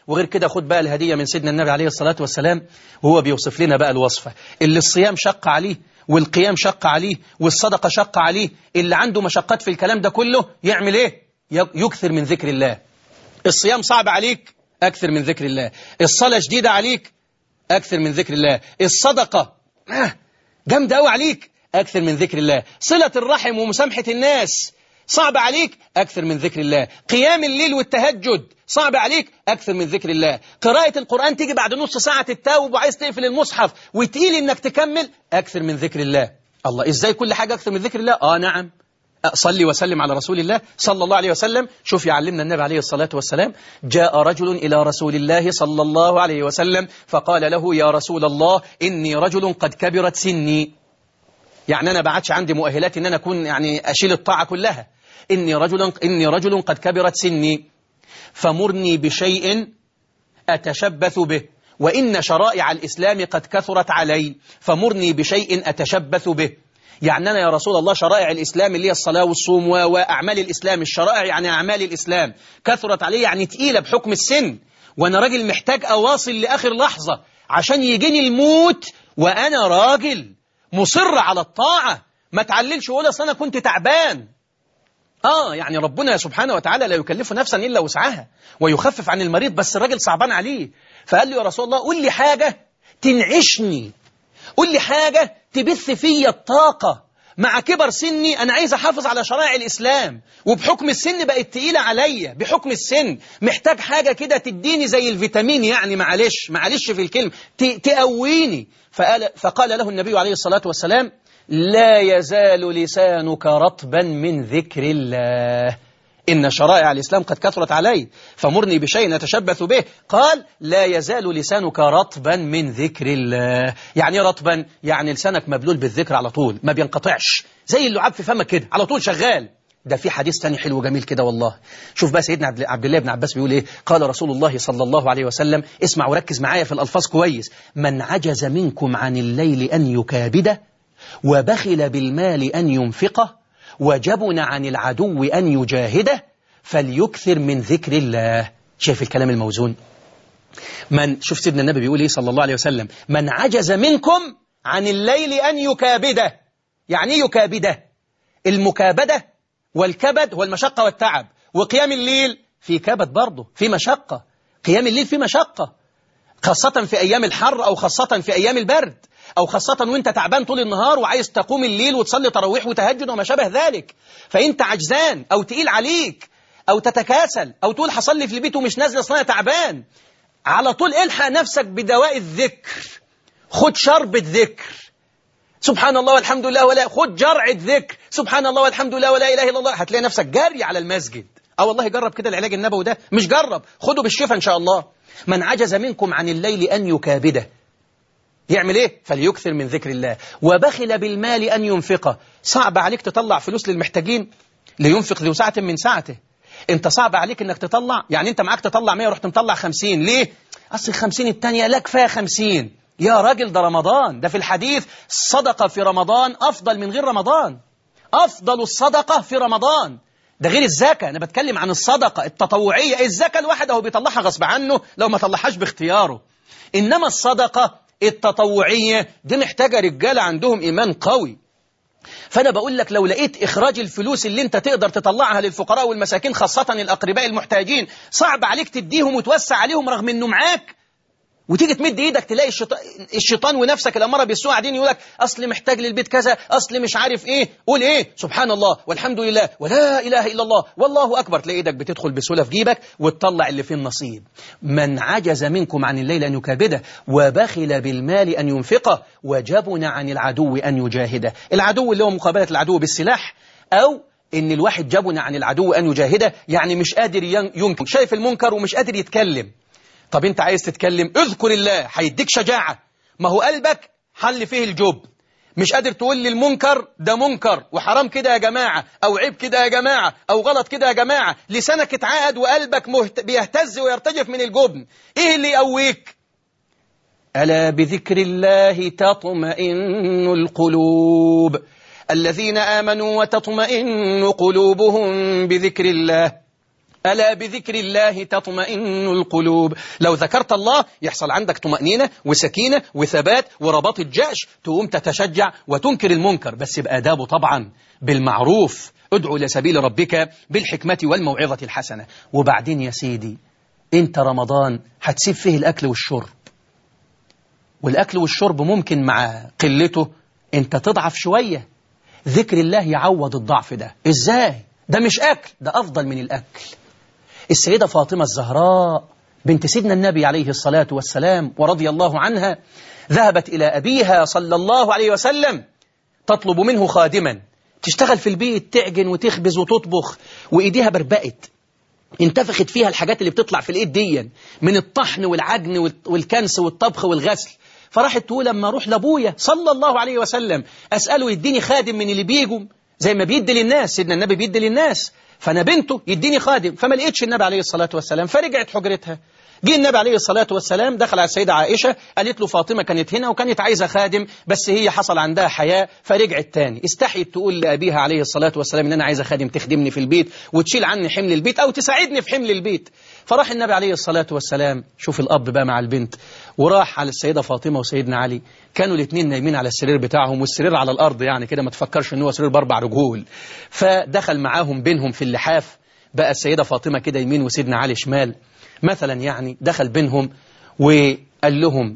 وغير كده خد بقى الهدية من سيدنا النبي عليه الصلاة والسلام وهو بيوصف لنا بقى الوصفة اللي الصيام شق عليه والقيام شق عليه والصدقة شق عليه اللي عنده مشقات في الكلام ده كله يعمل ايه يكثر من ذكر الله الصيام صعب عليك أكثر من ذكر الله الصلاة شديدة عليك أكثر من ذكر الله الصدقة جامدة قوي عليك أكثر من ذكر الله صلة الرحم ومسامحة الناس صعب عليك أكثر من ذكر الله قيام الليل والتهجد صعب عليك أكثر من ذكر الله قراءة القرآن تيجي بعد نص ساعة تتاوب وعايز تقفل المصحف وتقيل إنك تكمل أكثر من ذكر الله الله إزاي كل حاجة أكثر من ذكر الله آه نعم صلي وسلم على رسول الله صلى الله عليه وسلم شوف يعلمنا النبي عليه الصلاة والسلام جاء رجل إلى رسول الله صلى الله عليه وسلم فقال له يا رسول الله إني رجل قد كبرت سني يعني أنا بعدش عندي مؤهلات إن أنا أكون يعني أشيل الطاعة كلها إني رجل, إني رجل قد كبرت سني فمرني بشيء أتشبث به وإن شرائع الإسلام قد كثرت علي فمرني بشيء أتشبث به يعني أنا يا رسول الله شرائع الإسلام اللي هي الصلاة والصوم وأعمال الإسلام الشرائع يعني أعمال الإسلام كثرت علي يعني تقيلة بحكم السن وأنا راجل محتاج أواصل لآخر لحظة عشان يجيني الموت وأنا راجل مصر على الطاعة ما تعللش ولا أصل أنا كنت تعبان آه يعني ربنا سبحانه وتعالى لا يكلف نفسا إلا وسعها ويخفف عن المريض بس الراجل صعبان عليه فقال له يا رسول الله قول لي حاجة تنعشني قول لي حاجة تبث فيا الطاقة مع كبر سني أنا عايز أحافظ على شرائع الإسلام وبحكم السن بقت تقيلة عليا بحكم السن محتاج حاجة كده تديني زي الفيتامين يعني معلش معلش في الكلمة تقويني فقال, فقال له النبي عليه الصلاة والسلام لا يزال لسانك رطبا من ذكر الله إن شرائع الإسلام قد كثرت علي فمرني بشيء نتشبث به قال لا يزال لسانك رطبا من ذكر الله يعني رطبا يعني لسانك مبلول بالذكر على طول ما بينقطعش زي اللعاب في فمك كده على طول شغال ده في حديث تاني حلو جميل كده والله شوف بقى سيدنا عبد الله بن عباس بيقول ايه قال رسول الله صلى الله عليه وسلم اسمع وركز معايا في الألفاظ كويس من عجز منكم عن الليل أن يكابده وبخل بالمال أن ينفقه وجبن عن العدو أن يجاهده فليكثر من ذكر الله شايف الكلام الموزون من شوف سيدنا النبي بيقول ايه صلى الله عليه وسلم من عجز منكم عن الليل أن يكابده يعني يكابده المكابدة والكبد هو المشقة والتعب وقيام الليل في كبد برضه في مشقة قيام الليل في مشقة خاصة في أيام الحر أو خاصة في أيام البرد أو خاصة وانت تعبان طول النهار وعايز تقوم الليل وتصلي تراويح وتهجد وما شابه ذلك فانت عجزان أو تقيل عليك أو تتكاسل أو تقول حصل في البيت ومش نازل أصلا تعبان على طول الحق نفسك بدواء الذكر خد شربة ذكر سبحان الله والحمد لله ولا خد جرعة ذكر سبحان الله والحمد لله ولا إله إلا الله هتلاقي نفسك جاري على المسجد أو والله جرب كده العلاج النبوي ده مش جرب خده بالشفاء إن شاء الله من عجز منكم عن الليل أن يكابده يعمل ايه فليكثر من ذكر الله وبخل بالمال أن ينفقه صعب عليك تطلع فلوس للمحتاجين لينفق ذو ساعة من ساعته انت صعب عليك انك تطلع يعني انت معاك تطلع 100 ورحت مطلع 50 ليه اصل ال 50 الثانيه لا كفايه 50 يا راجل ده رمضان ده في الحديث الصدقه في رمضان افضل من غير رمضان افضل الصدقه في رمضان ده غير الزكاة أنا بتكلم عن الصدقة التطوعية الزكاة الواحد هو بيطلعها غصب عنه لو ما طلعهاش باختياره إنما الصدقة التطوعية دي محتاجة رجالة عندهم إيمان قوي فأنا بقول لك لو لقيت إخراج الفلوس اللي أنت تقدر تطلعها للفقراء والمساكين خاصة الأقرباء المحتاجين صعب عليك تديهم وتوسع عليهم رغم أنه معاك وتيجي تمد ايدك تلاقي الشيطان, الشيطان ونفسك الاماره بالسوء قاعدين يقول لك اصل محتاج للبيت كذا اصل مش عارف ايه قول ايه سبحان الله والحمد لله ولا اله الا الله والله اكبر تلاقي ايدك بتدخل بسهوله في جيبك وتطلع اللي فيه النصيب من عجز منكم عن الليل ان يكابده وبخل بالمال ان ينفقه وجبن عن العدو ان يجاهده العدو اللي هو مقابله العدو بالسلاح او ان الواحد جبن عن العدو ان يجاهده يعني مش قادر ينكر شايف المنكر ومش قادر يتكلم طب انت عايز تتكلم اذكر الله هيديك شجاعة ما هو قلبك حل فيه الجب مش قادر تقول لي المنكر ده منكر وحرام كده يا جماعة أو عيب كده يا جماعة أو غلط كده يا جماعة لسانك اتعقد وقلبك مهت... بيهتز ويرتجف من الجبن إيه اللي يقويك ألا بذكر الله تطمئن القلوب الذين آمنوا وتطمئن قلوبهم بذكر الله ألا بذكر الله تطمئن القلوب لو ذكرت الله يحصل عندك طمأنينة وسكينة وثبات ورباط الجأش تقوم تتشجع وتنكر المنكر بس بآدابه طبعا بالمعروف ادعو إلى سبيل ربك بالحكمة والموعظة الحسنة وبعدين يا سيدي انت رمضان هتسيب فيه الأكل والشرب والأكل والشرب ممكن مع قلته انت تضعف شوية ذكر الله يعوض الضعف ده ازاي ده مش أكل ده أفضل من الأكل السيدة فاطمة الزهراء بنت سيدنا النبي عليه الصلاة والسلام ورضي الله عنها ذهبت إلى أبيها صلى الله عليه وسلم تطلب منه خادما تشتغل في البيت تعجن وتخبز وتطبخ وإيديها بربقت انتفخت فيها الحاجات اللي بتطلع في الإيد دي من الطحن والعجن والكنس والطبخ والغسل فراحت تقول لما أروح لأبويا صلى الله عليه وسلم أسأله يديني خادم من اللي بيجوا زي ما بيدي للناس سيدنا النبي بيدي للناس فأنا بنته يديني خادم فما لقيتش النبي عليه الصلاة والسلام فرجعت حجرتها جه النبي عليه الصلاة والسلام دخل على السيدة عائشة قالت له فاطمة كانت هنا وكانت عايزة خادم بس هي حصل عندها حياة فرجعت تاني استحيت تقول لأبيها عليه الصلاة والسلام إن أنا عايزة خادم تخدمني في البيت وتشيل عني حمل البيت أو تساعدني في حمل البيت فراح النبي عليه الصلاة والسلام شوف الأب بقى مع البنت وراح على السيدة فاطمة وسيدنا علي كانوا الاثنين نايمين على السرير بتاعهم والسرير على الأرض يعني كده ما تفكرش إن هو سرير بأربع رجول فدخل معاهم بينهم في اللحاف بقى السيدة فاطمة كده يمين وسيدنا علي شمال مثلا يعني دخل بينهم وقال لهم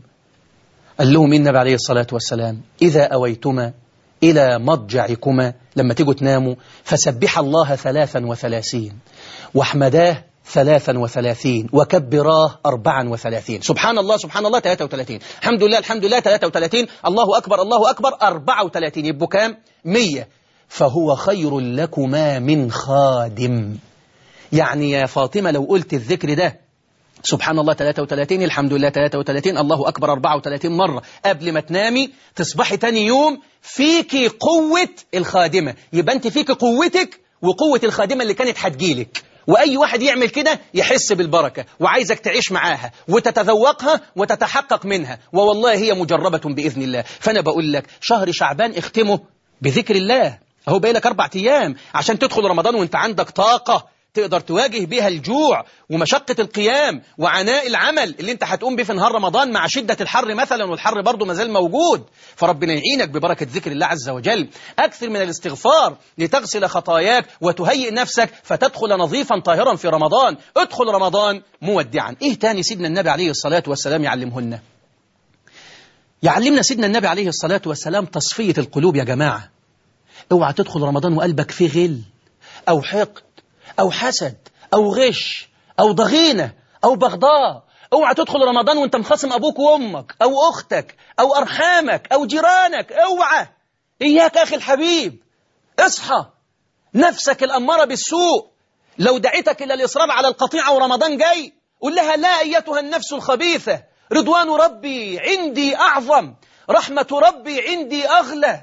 قال لهم النبي عليه الصلاة والسلام إذا أويتما إلى مضجعكما لما تيجوا تناموا فسبح الله ثلاثا وثلاثين واحمداه ثلاثا وثلاثين وكبراه أربعا وثلاثين سبحان الله سبحان الله ثلاثة وثلاثين الحمد لله الحمد لله ثلاثة وثلاثين الله أكبر الله أكبر أربعة وثلاثين يبقوا كام مية فهو خير لكما من خادم يعني يا فاطمة لو قلت الذكر ده سبحان الله 33 الحمد لله 33 الله أكبر 34 مرة قبل ما تنامي تصبحي تاني يوم فيكي قوة الخادمة يبقى أنت فيكي قوتك وقوة الخادمة اللي كانت هتجيلك وأي واحد يعمل كده يحس بالبركة وعايزك تعيش معاها وتتذوقها وتتحقق منها ووالله هي مجربة بإذن الله فأنا بقول لك شهر شعبان اختمه بذكر الله أهو باقي أربع أيام عشان تدخل رمضان وانت عندك طاقة تقدر تواجه بها الجوع ومشقة القيام وعناء العمل اللي انت هتقوم به في نهار رمضان مع شدة الحر مثلا والحر برضه ما زال موجود فربنا يعينك ببركة ذكر الله عز وجل أكثر من الاستغفار لتغسل خطاياك وتهيئ نفسك فتدخل نظيفا طاهرا في رمضان ادخل رمضان مودعا ايه تاني سيدنا النبي عليه الصلاة والسلام يعلمهن يعلمنا سيدنا النبي عليه الصلاة والسلام تصفية القلوب يا جماعة اوعى تدخل رمضان وقلبك فيه غل أو حقد أو حسد أو غش أو ضغينة أو بغضاء اوعى تدخل رمضان وانت مخاصم أبوك وأمك أو أختك أو أرحامك أو جيرانك اوعى إياك أخي الحبيب اصحى نفسك الأمارة بالسوء لو دعيتك إلى الإصرار على القطيعة ورمضان جاي قل لها لا أيتها النفس الخبيثة رضوان ربي عندي أعظم رحمة ربي عندي أغلى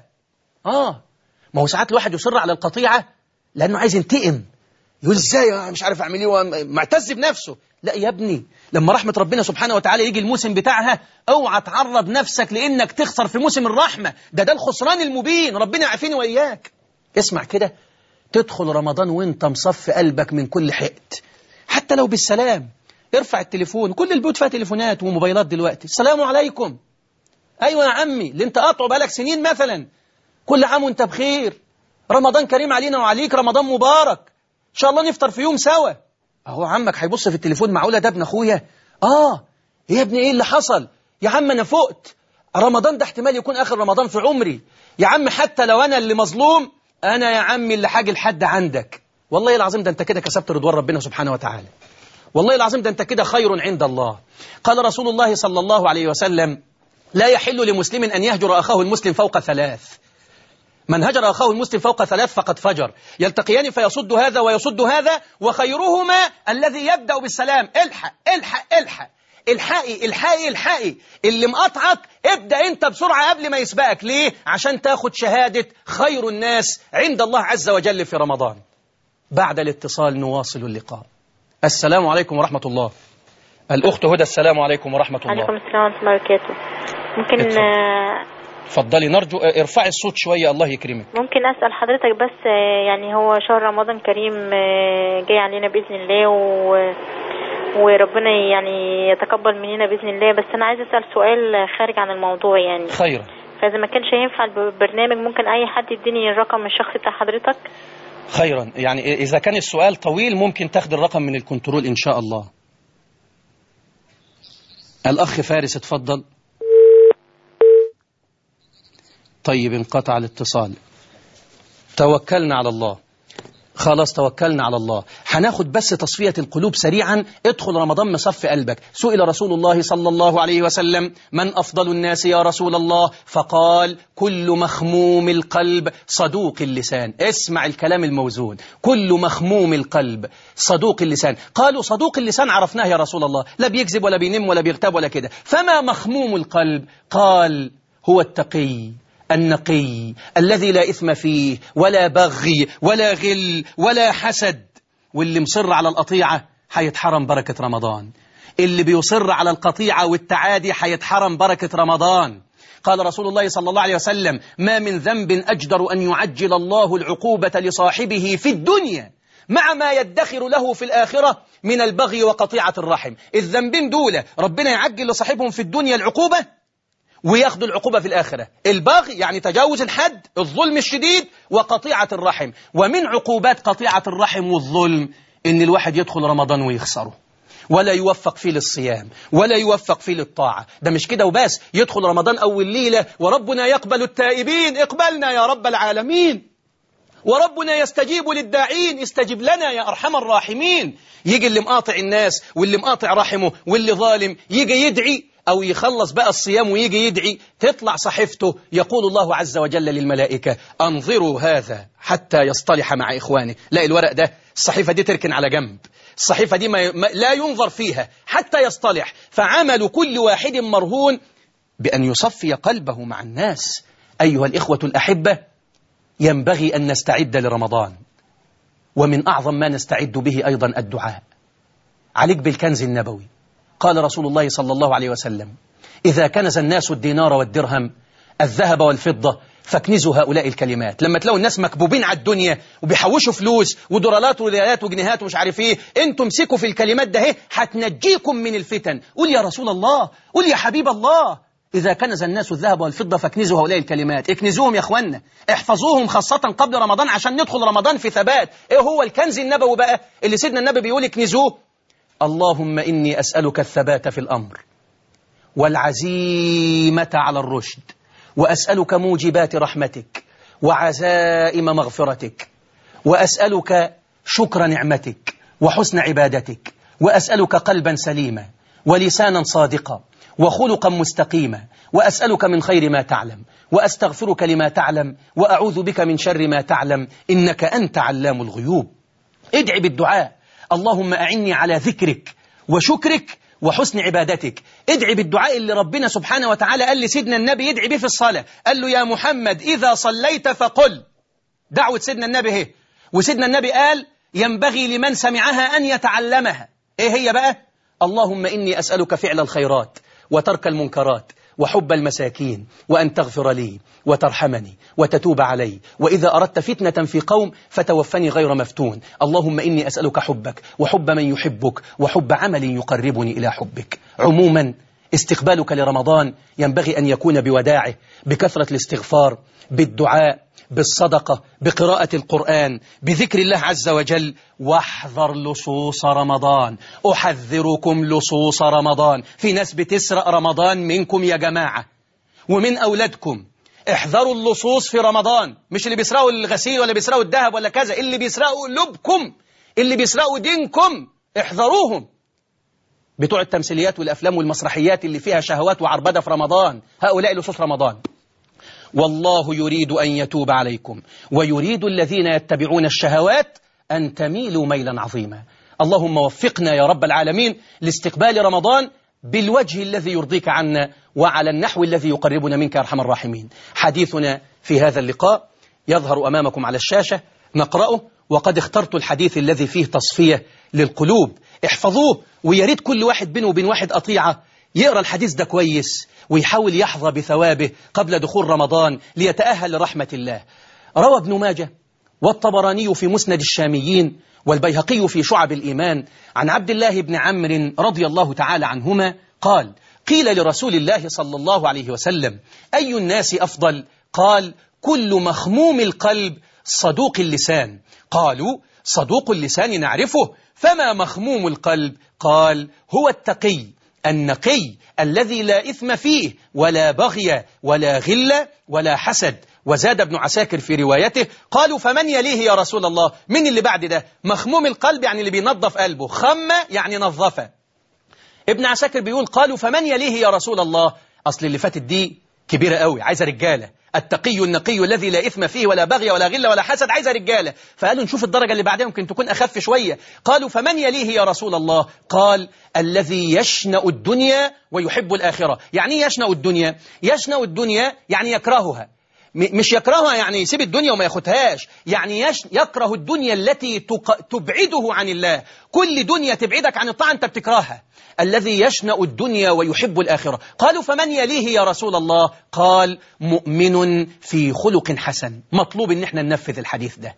آه ما هو ساعات الواحد يصر على القطيعة لأنه عايز ينتقم يقول ازاي مش عارف اعمل ايه معتز بنفسه لا يا ابني لما رحمة ربنا سبحانه وتعالى يجي الموسم بتاعها اوعى تعرض نفسك لانك تخسر في موسم الرحمة ده ده الخسران المبين ربنا يعافيني واياك اسمع كده تدخل رمضان وانت مصف قلبك من كل حقد حتى لو بالسلام ارفع التليفون كل البيوت فيها تليفونات وموبايلات دلوقتي السلام عليكم ايوه يا عمي اللي انت قاطعه بقالك سنين مثلا كل عام وانت بخير رمضان كريم علينا وعليك رمضان مبارك إن شاء الله نفطر في يوم سوا أهو عمك هيبص في التليفون معقولة ده ابن أخويا آه يا ابني إيه اللي حصل يا عم أنا فقت رمضان ده احتمال يكون آخر رمضان في عمري يا عم حتى لو أنا اللي مظلوم أنا يا عمي اللي حاجة لحد عندك والله العظيم ده أنت كده كسبت رضوان ربنا سبحانه وتعالى والله العظيم ده أنت كده خير عند الله قال رسول الله صلى الله عليه وسلم لا يحل لمسلم أن يهجر أخاه المسلم فوق ثلاث من هجر أخاه المسلم فوق ثلاث فقد فجر يلتقيان فيصد هذا ويصد هذا وخيرهما الذي يبدأ بالسلام الحق الحق الحق الحقي الحقي الحقي اللي مقاطعك ابدأ انت بسرعة قبل ما يسبقك ليه؟ عشان تاخد شهادة خير الناس عند الله عز وجل في رمضان بعد الاتصال نواصل اللقاء السلام عليكم ورحمة الله الأخت هدى السلام عليكم ورحمة الله عليكم السلام ورحمة الله وبركاته ممكن اتفضل. آه، اتفضلي نرجو اه، ارفعي الصوت شوية الله يكرمك ممكن أسأل حضرتك بس آه، يعني هو شهر رمضان كريم آه، جاي علينا بإذن الله و... وربنا يعني يتقبل مننا بإذن الله بس أنا عايزة أسأل سؤال خارج عن الموضوع يعني خيرا فإذا ما كانش هينفع البرنامج ممكن أي حد يديني الرقم الشخصي بتاع حضرتك خيرا يعني إذا كان السؤال طويل ممكن تاخد الرقم من الكنترول إن شاء الله الأخ فارس اتفضل طيب انقطع الاتصال توكلنا على الله خلاص توكلنا على الله هناخد بس تصفية القلوب سريعا ادخل رمضان مصف قلبك سئل رسول الله صلى الله عليه وسلم من أفضل الناس يا رسول الله فقال كل مخموم القلب صدوق اللسان اسمع الكلام الموزون كل مخموم القلب صدوق اللسان قالوا صدوق اللسان عرفناه يا رسول الله لا بيكذب ولا بينم ولا بيغتاب ولا كده فما مخموم القلب قال هو التقي النقي الذي لا إثم فيه ولا بغي ولا غل ولا حسد واللي مصر على القطيعة هيتحرم بركة رمضان اللي بيصر على القطيعة والتعادي هيتحرم بركة رمضان قال رسول الله صلى الله عليه وسلم ما من ذنب أجدر أن يعجل الله العقوبة لصاحبه في الدنيا مع ما يدخر له في الآخرة من البغي وقطيعة الرحم الذنبين دول ربنا يعجل لصاحبهم في الدنيا العقوبة وياخدوا العقوبة في الآخرة البغي يعني تجاوز الحد الظلم الشديد وقطيعة الرحم ومن عقوبات قطيعة الرحم والظلم إن الواحد يدخل رمضان ويخسره ولا يوفق فيه للصيام ولا يوفق فيه للطاعة ده مش كده وبس يدخل رمضان أول ليلة وربنا يقبل التائبين اقبلنا يا رب العالمين وربنا يستجيب للداعين استجب لنا يا أرحم الراحمين يجي اللي مقاطع الناس واللي مقاطع رحمه واللي ظالم يجي يدعي أو يخلص بقى الصيام ويجي يدعي تطلع صحيفته يقول الله عز وجل للملائكة أنظروا هذا حتى يصطلح مع إخوانه لا الورق ده الصحيفة دي تركن على جنب الصحيفة دي ما ما لا ينظر فيها حتى يصطلح فعمل كل واحد مرهون بأن يصفي قلبه مع الناس أيها الإخوة الأحبة ينبغي أن نستعد لرمضان ومن أعظم ما نستعد به أيضا الدعاء عليك بالكنز النبوي قال رسول الله صلى الله عليه وسلم إذا كنز الناس الدينار والدرهم الذهب والفضة فاكنزوا هؤلاء الكلمات لما تلاقوا الناس مكبوبين على الدنيا وبيحوشوا فلوس ودولارات وريالات وجنيهات ومش عارف ايه انتم امسكوا في الكلمات ده اهي هتنجيكم من الفتن قول يا رسول الله قول يا حبيب الله إذا كنز الناس الذهب والفضة فاكنزوا هؤلاء الكلمات اكنزوهم يا اخوانا احفظوهم خاصة قبل رمضان عشان ندخل رمضان في ثبات ايه هو الكنز النبوي بقى اللي سيدنا النبي بيقول اكنزوه اللهم إني أسألك الثبات في الأمر والعزيمة على الرشد وأسألك موجبات رحمتك وعزائم مغفرتك وأسألك شكر نعمتك وحسن عبادتك وأسألك قلبا سليما ولسانا صادقا وخلقا مستقيما وأسألك من خير ما تعلم وأستغفرك لما تعلم وأعوذ بك من شر ما تعلم إنك أنت علام الغيوب ادع بالدعاء اللهم أعني على ذكرك وشكرك وحسن عبادتك ادعي بالدعاء اللي ربنا سبحانه وتعالى قال لسيدنا النبي يدعي به في الصلاة قال له يا محمد إذا صليت فقل دعوة سيدنا النبي هي وسيدنا النبي قال ينبغي لمن سمعها أن يتعلمها إيه هي بقى اللهم إني أسألك فعل الخيرات وترك المنكرات وحب المساكين وأن تغفر لي وترحمني وتتوب علي وإذا أردت فتنة في قوم فتوفني غير مفتون اللهم إني أسألك حبك وحب من يحبك وحب عمل يقربني إلى حبك عموما استقبالك لرمضان ينبغي أن يكون بوداعه بكثرة الاستغفار بالدعاء بالصدقة بقراءة القرآن بذكر الله عز وجل واحذر لصوص رمضان أحذركم لصوص رمضان في ناس بتسرق رمضان منكم يا جماعة ومن أولادكم احذروا اللصوص في رمضان مش اللي بيسرقوا الغسيل ولا بيسرقوا الذهب ولا كذا اللي بيسرقوا قلوبكم اللي بيسرقوا دينكم احذروهم بتوع التمثيليات والأفلام والمسرحيات اللي فيها شهوات وعربدة في رمضان هؤلاء لصوص رمضان والله يريد أن يتوب عليكم ويريد الذين يتبعون الشهوات أن تميلوا ميلا عظيما اللهم وفقنا يا رب العالمين لاستقبال رمضان بالوجه الذي يرضيك عنا وعلى النحو الذي يقربنا منك يا أرحم الراحمين حديثنا في هذا اللقاء يظهر أمامكم على الشاشة نقرأه وقد اخترت الحديث الذي فيه تصفية للقلوب احفظوه ويريد كل واحد بينه وبين واحد قطيعة يقرأ الحديث ده كويس ويحاول يحظى بثوابه قبل دخول رمضان ليتأهل لرحمة الله روى ابن ماجه والطبراني في مسند الشاميين والبيهقي في شعب الإيمان عن عبد الله بن عمرو رضي الله تعالى عنهما قال قيل لرسول الله صلى الله عليه وسلم أي الناس أفضل قال كل مخموم القلب صدوق اللسان قالوا صدوق اللسان نعرفه فما مخموم القلب قال هو التقي النقي الذي لا إثم فيه ولا بغي ولا غل ولا حسد وزاد ابن عساكر في روايته قالوا فمن يليه يا رسول الله من اللي بعد ده مخموم القلب يعني اللي بينظف قلبه خم يعني نظفه ابن عساكر بيقول قالوا فمن يليه يا رسول الله أصل اللي فاتت دي كبيرة قوي عايزة رجالة التقي النقي الذي لا إثم فيه ولا بغي ولا غل ولا حسد عايزة رجالة فقالوا نشوف الدرجة اللي بعدها ممكن تكون أخف شوية قالوا فمن يليه يا رسول الله قال الذي يشنأ الدنيا ويحب الآخرة يعني ايه يشنأ الدنيا يشنأ الدنيا يعني يكرهها م- مش يكرهها يعني يسيب الدنيا وما ياخدهاش يعني يش يكره الدنيا التي تق... تبعده عن الله كل دنيا تبعدك عن الطاعة أنت بتكرهها الذي يشنأ الدنيا ويحب الآخرة قالوا فمن يليه يا رسول الله قال مؤمن في خلق حسن مطلوب ان احنا ننفذ الحديث ده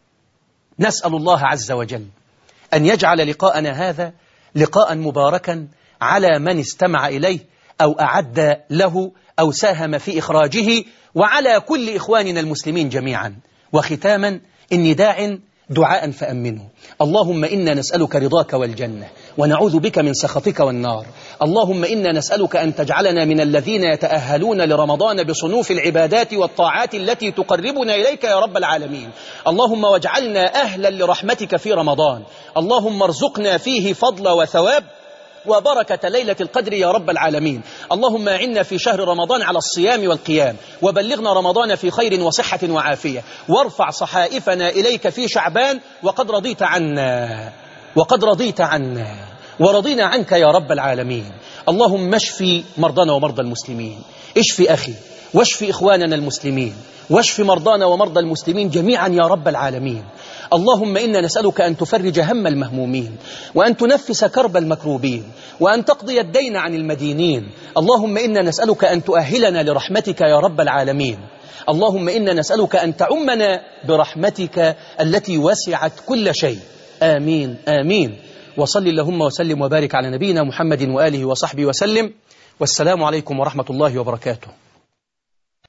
نسأل الله عز وجل أن يجعل لقاءنا هذا لقاء مباركا على من استمع إليه أو أعد له أو ساهم في إخراجه وعلى كل إخواننا المسلمين جميعا وختاما إني داع دعاء فأمنه اللهم إنا نسألك رضاك والجنة ونعوذ بك من سخطك والنار اللهم إنا نسألك أن تجعلنا من الذين يتأهلون لرمضان بصنوف العبادات والطاعات التي تقربنا إليك يا رب العالمين اللهم واجعلنا أهلا لرحمتك في رمضان اللهم ارزقنا فيه فضل وثواب وبركة ليلة القدر يا رب العالمين اللهم أعنا في شهر رمضان على الصيام والقيام وبلغنا رمضان في خير وصحة وعافية وارفع صحائفنا إليك في شعبان وقد رضيت عنا وقد رضيت عنا ورضينا عنك يا رب العالمين اللهم اشفي مرضانا ومرضى المسلمين اشفي أخي واشفي إخواننا المسلمين واشف مرضانا ومرضى المسلمين جميعا يا رب العالمين اللهم إنا نسألك أن تفرج هم المهمومين وأن تنفس كرب المكروبين وأن تقضي الدين عن المدينين اللهم إنا نسألك أن تؤهلنا لرحمتك يا رب العالمين اللهم إنا نسألك أن تعمنا برحمتك التي وسعت كل شيء آمين آمين وصل اللهم وسلم وبارك على نبينا محمد وآله وصحبه وسلم والسلام عليكم ورحمة الله وبركاته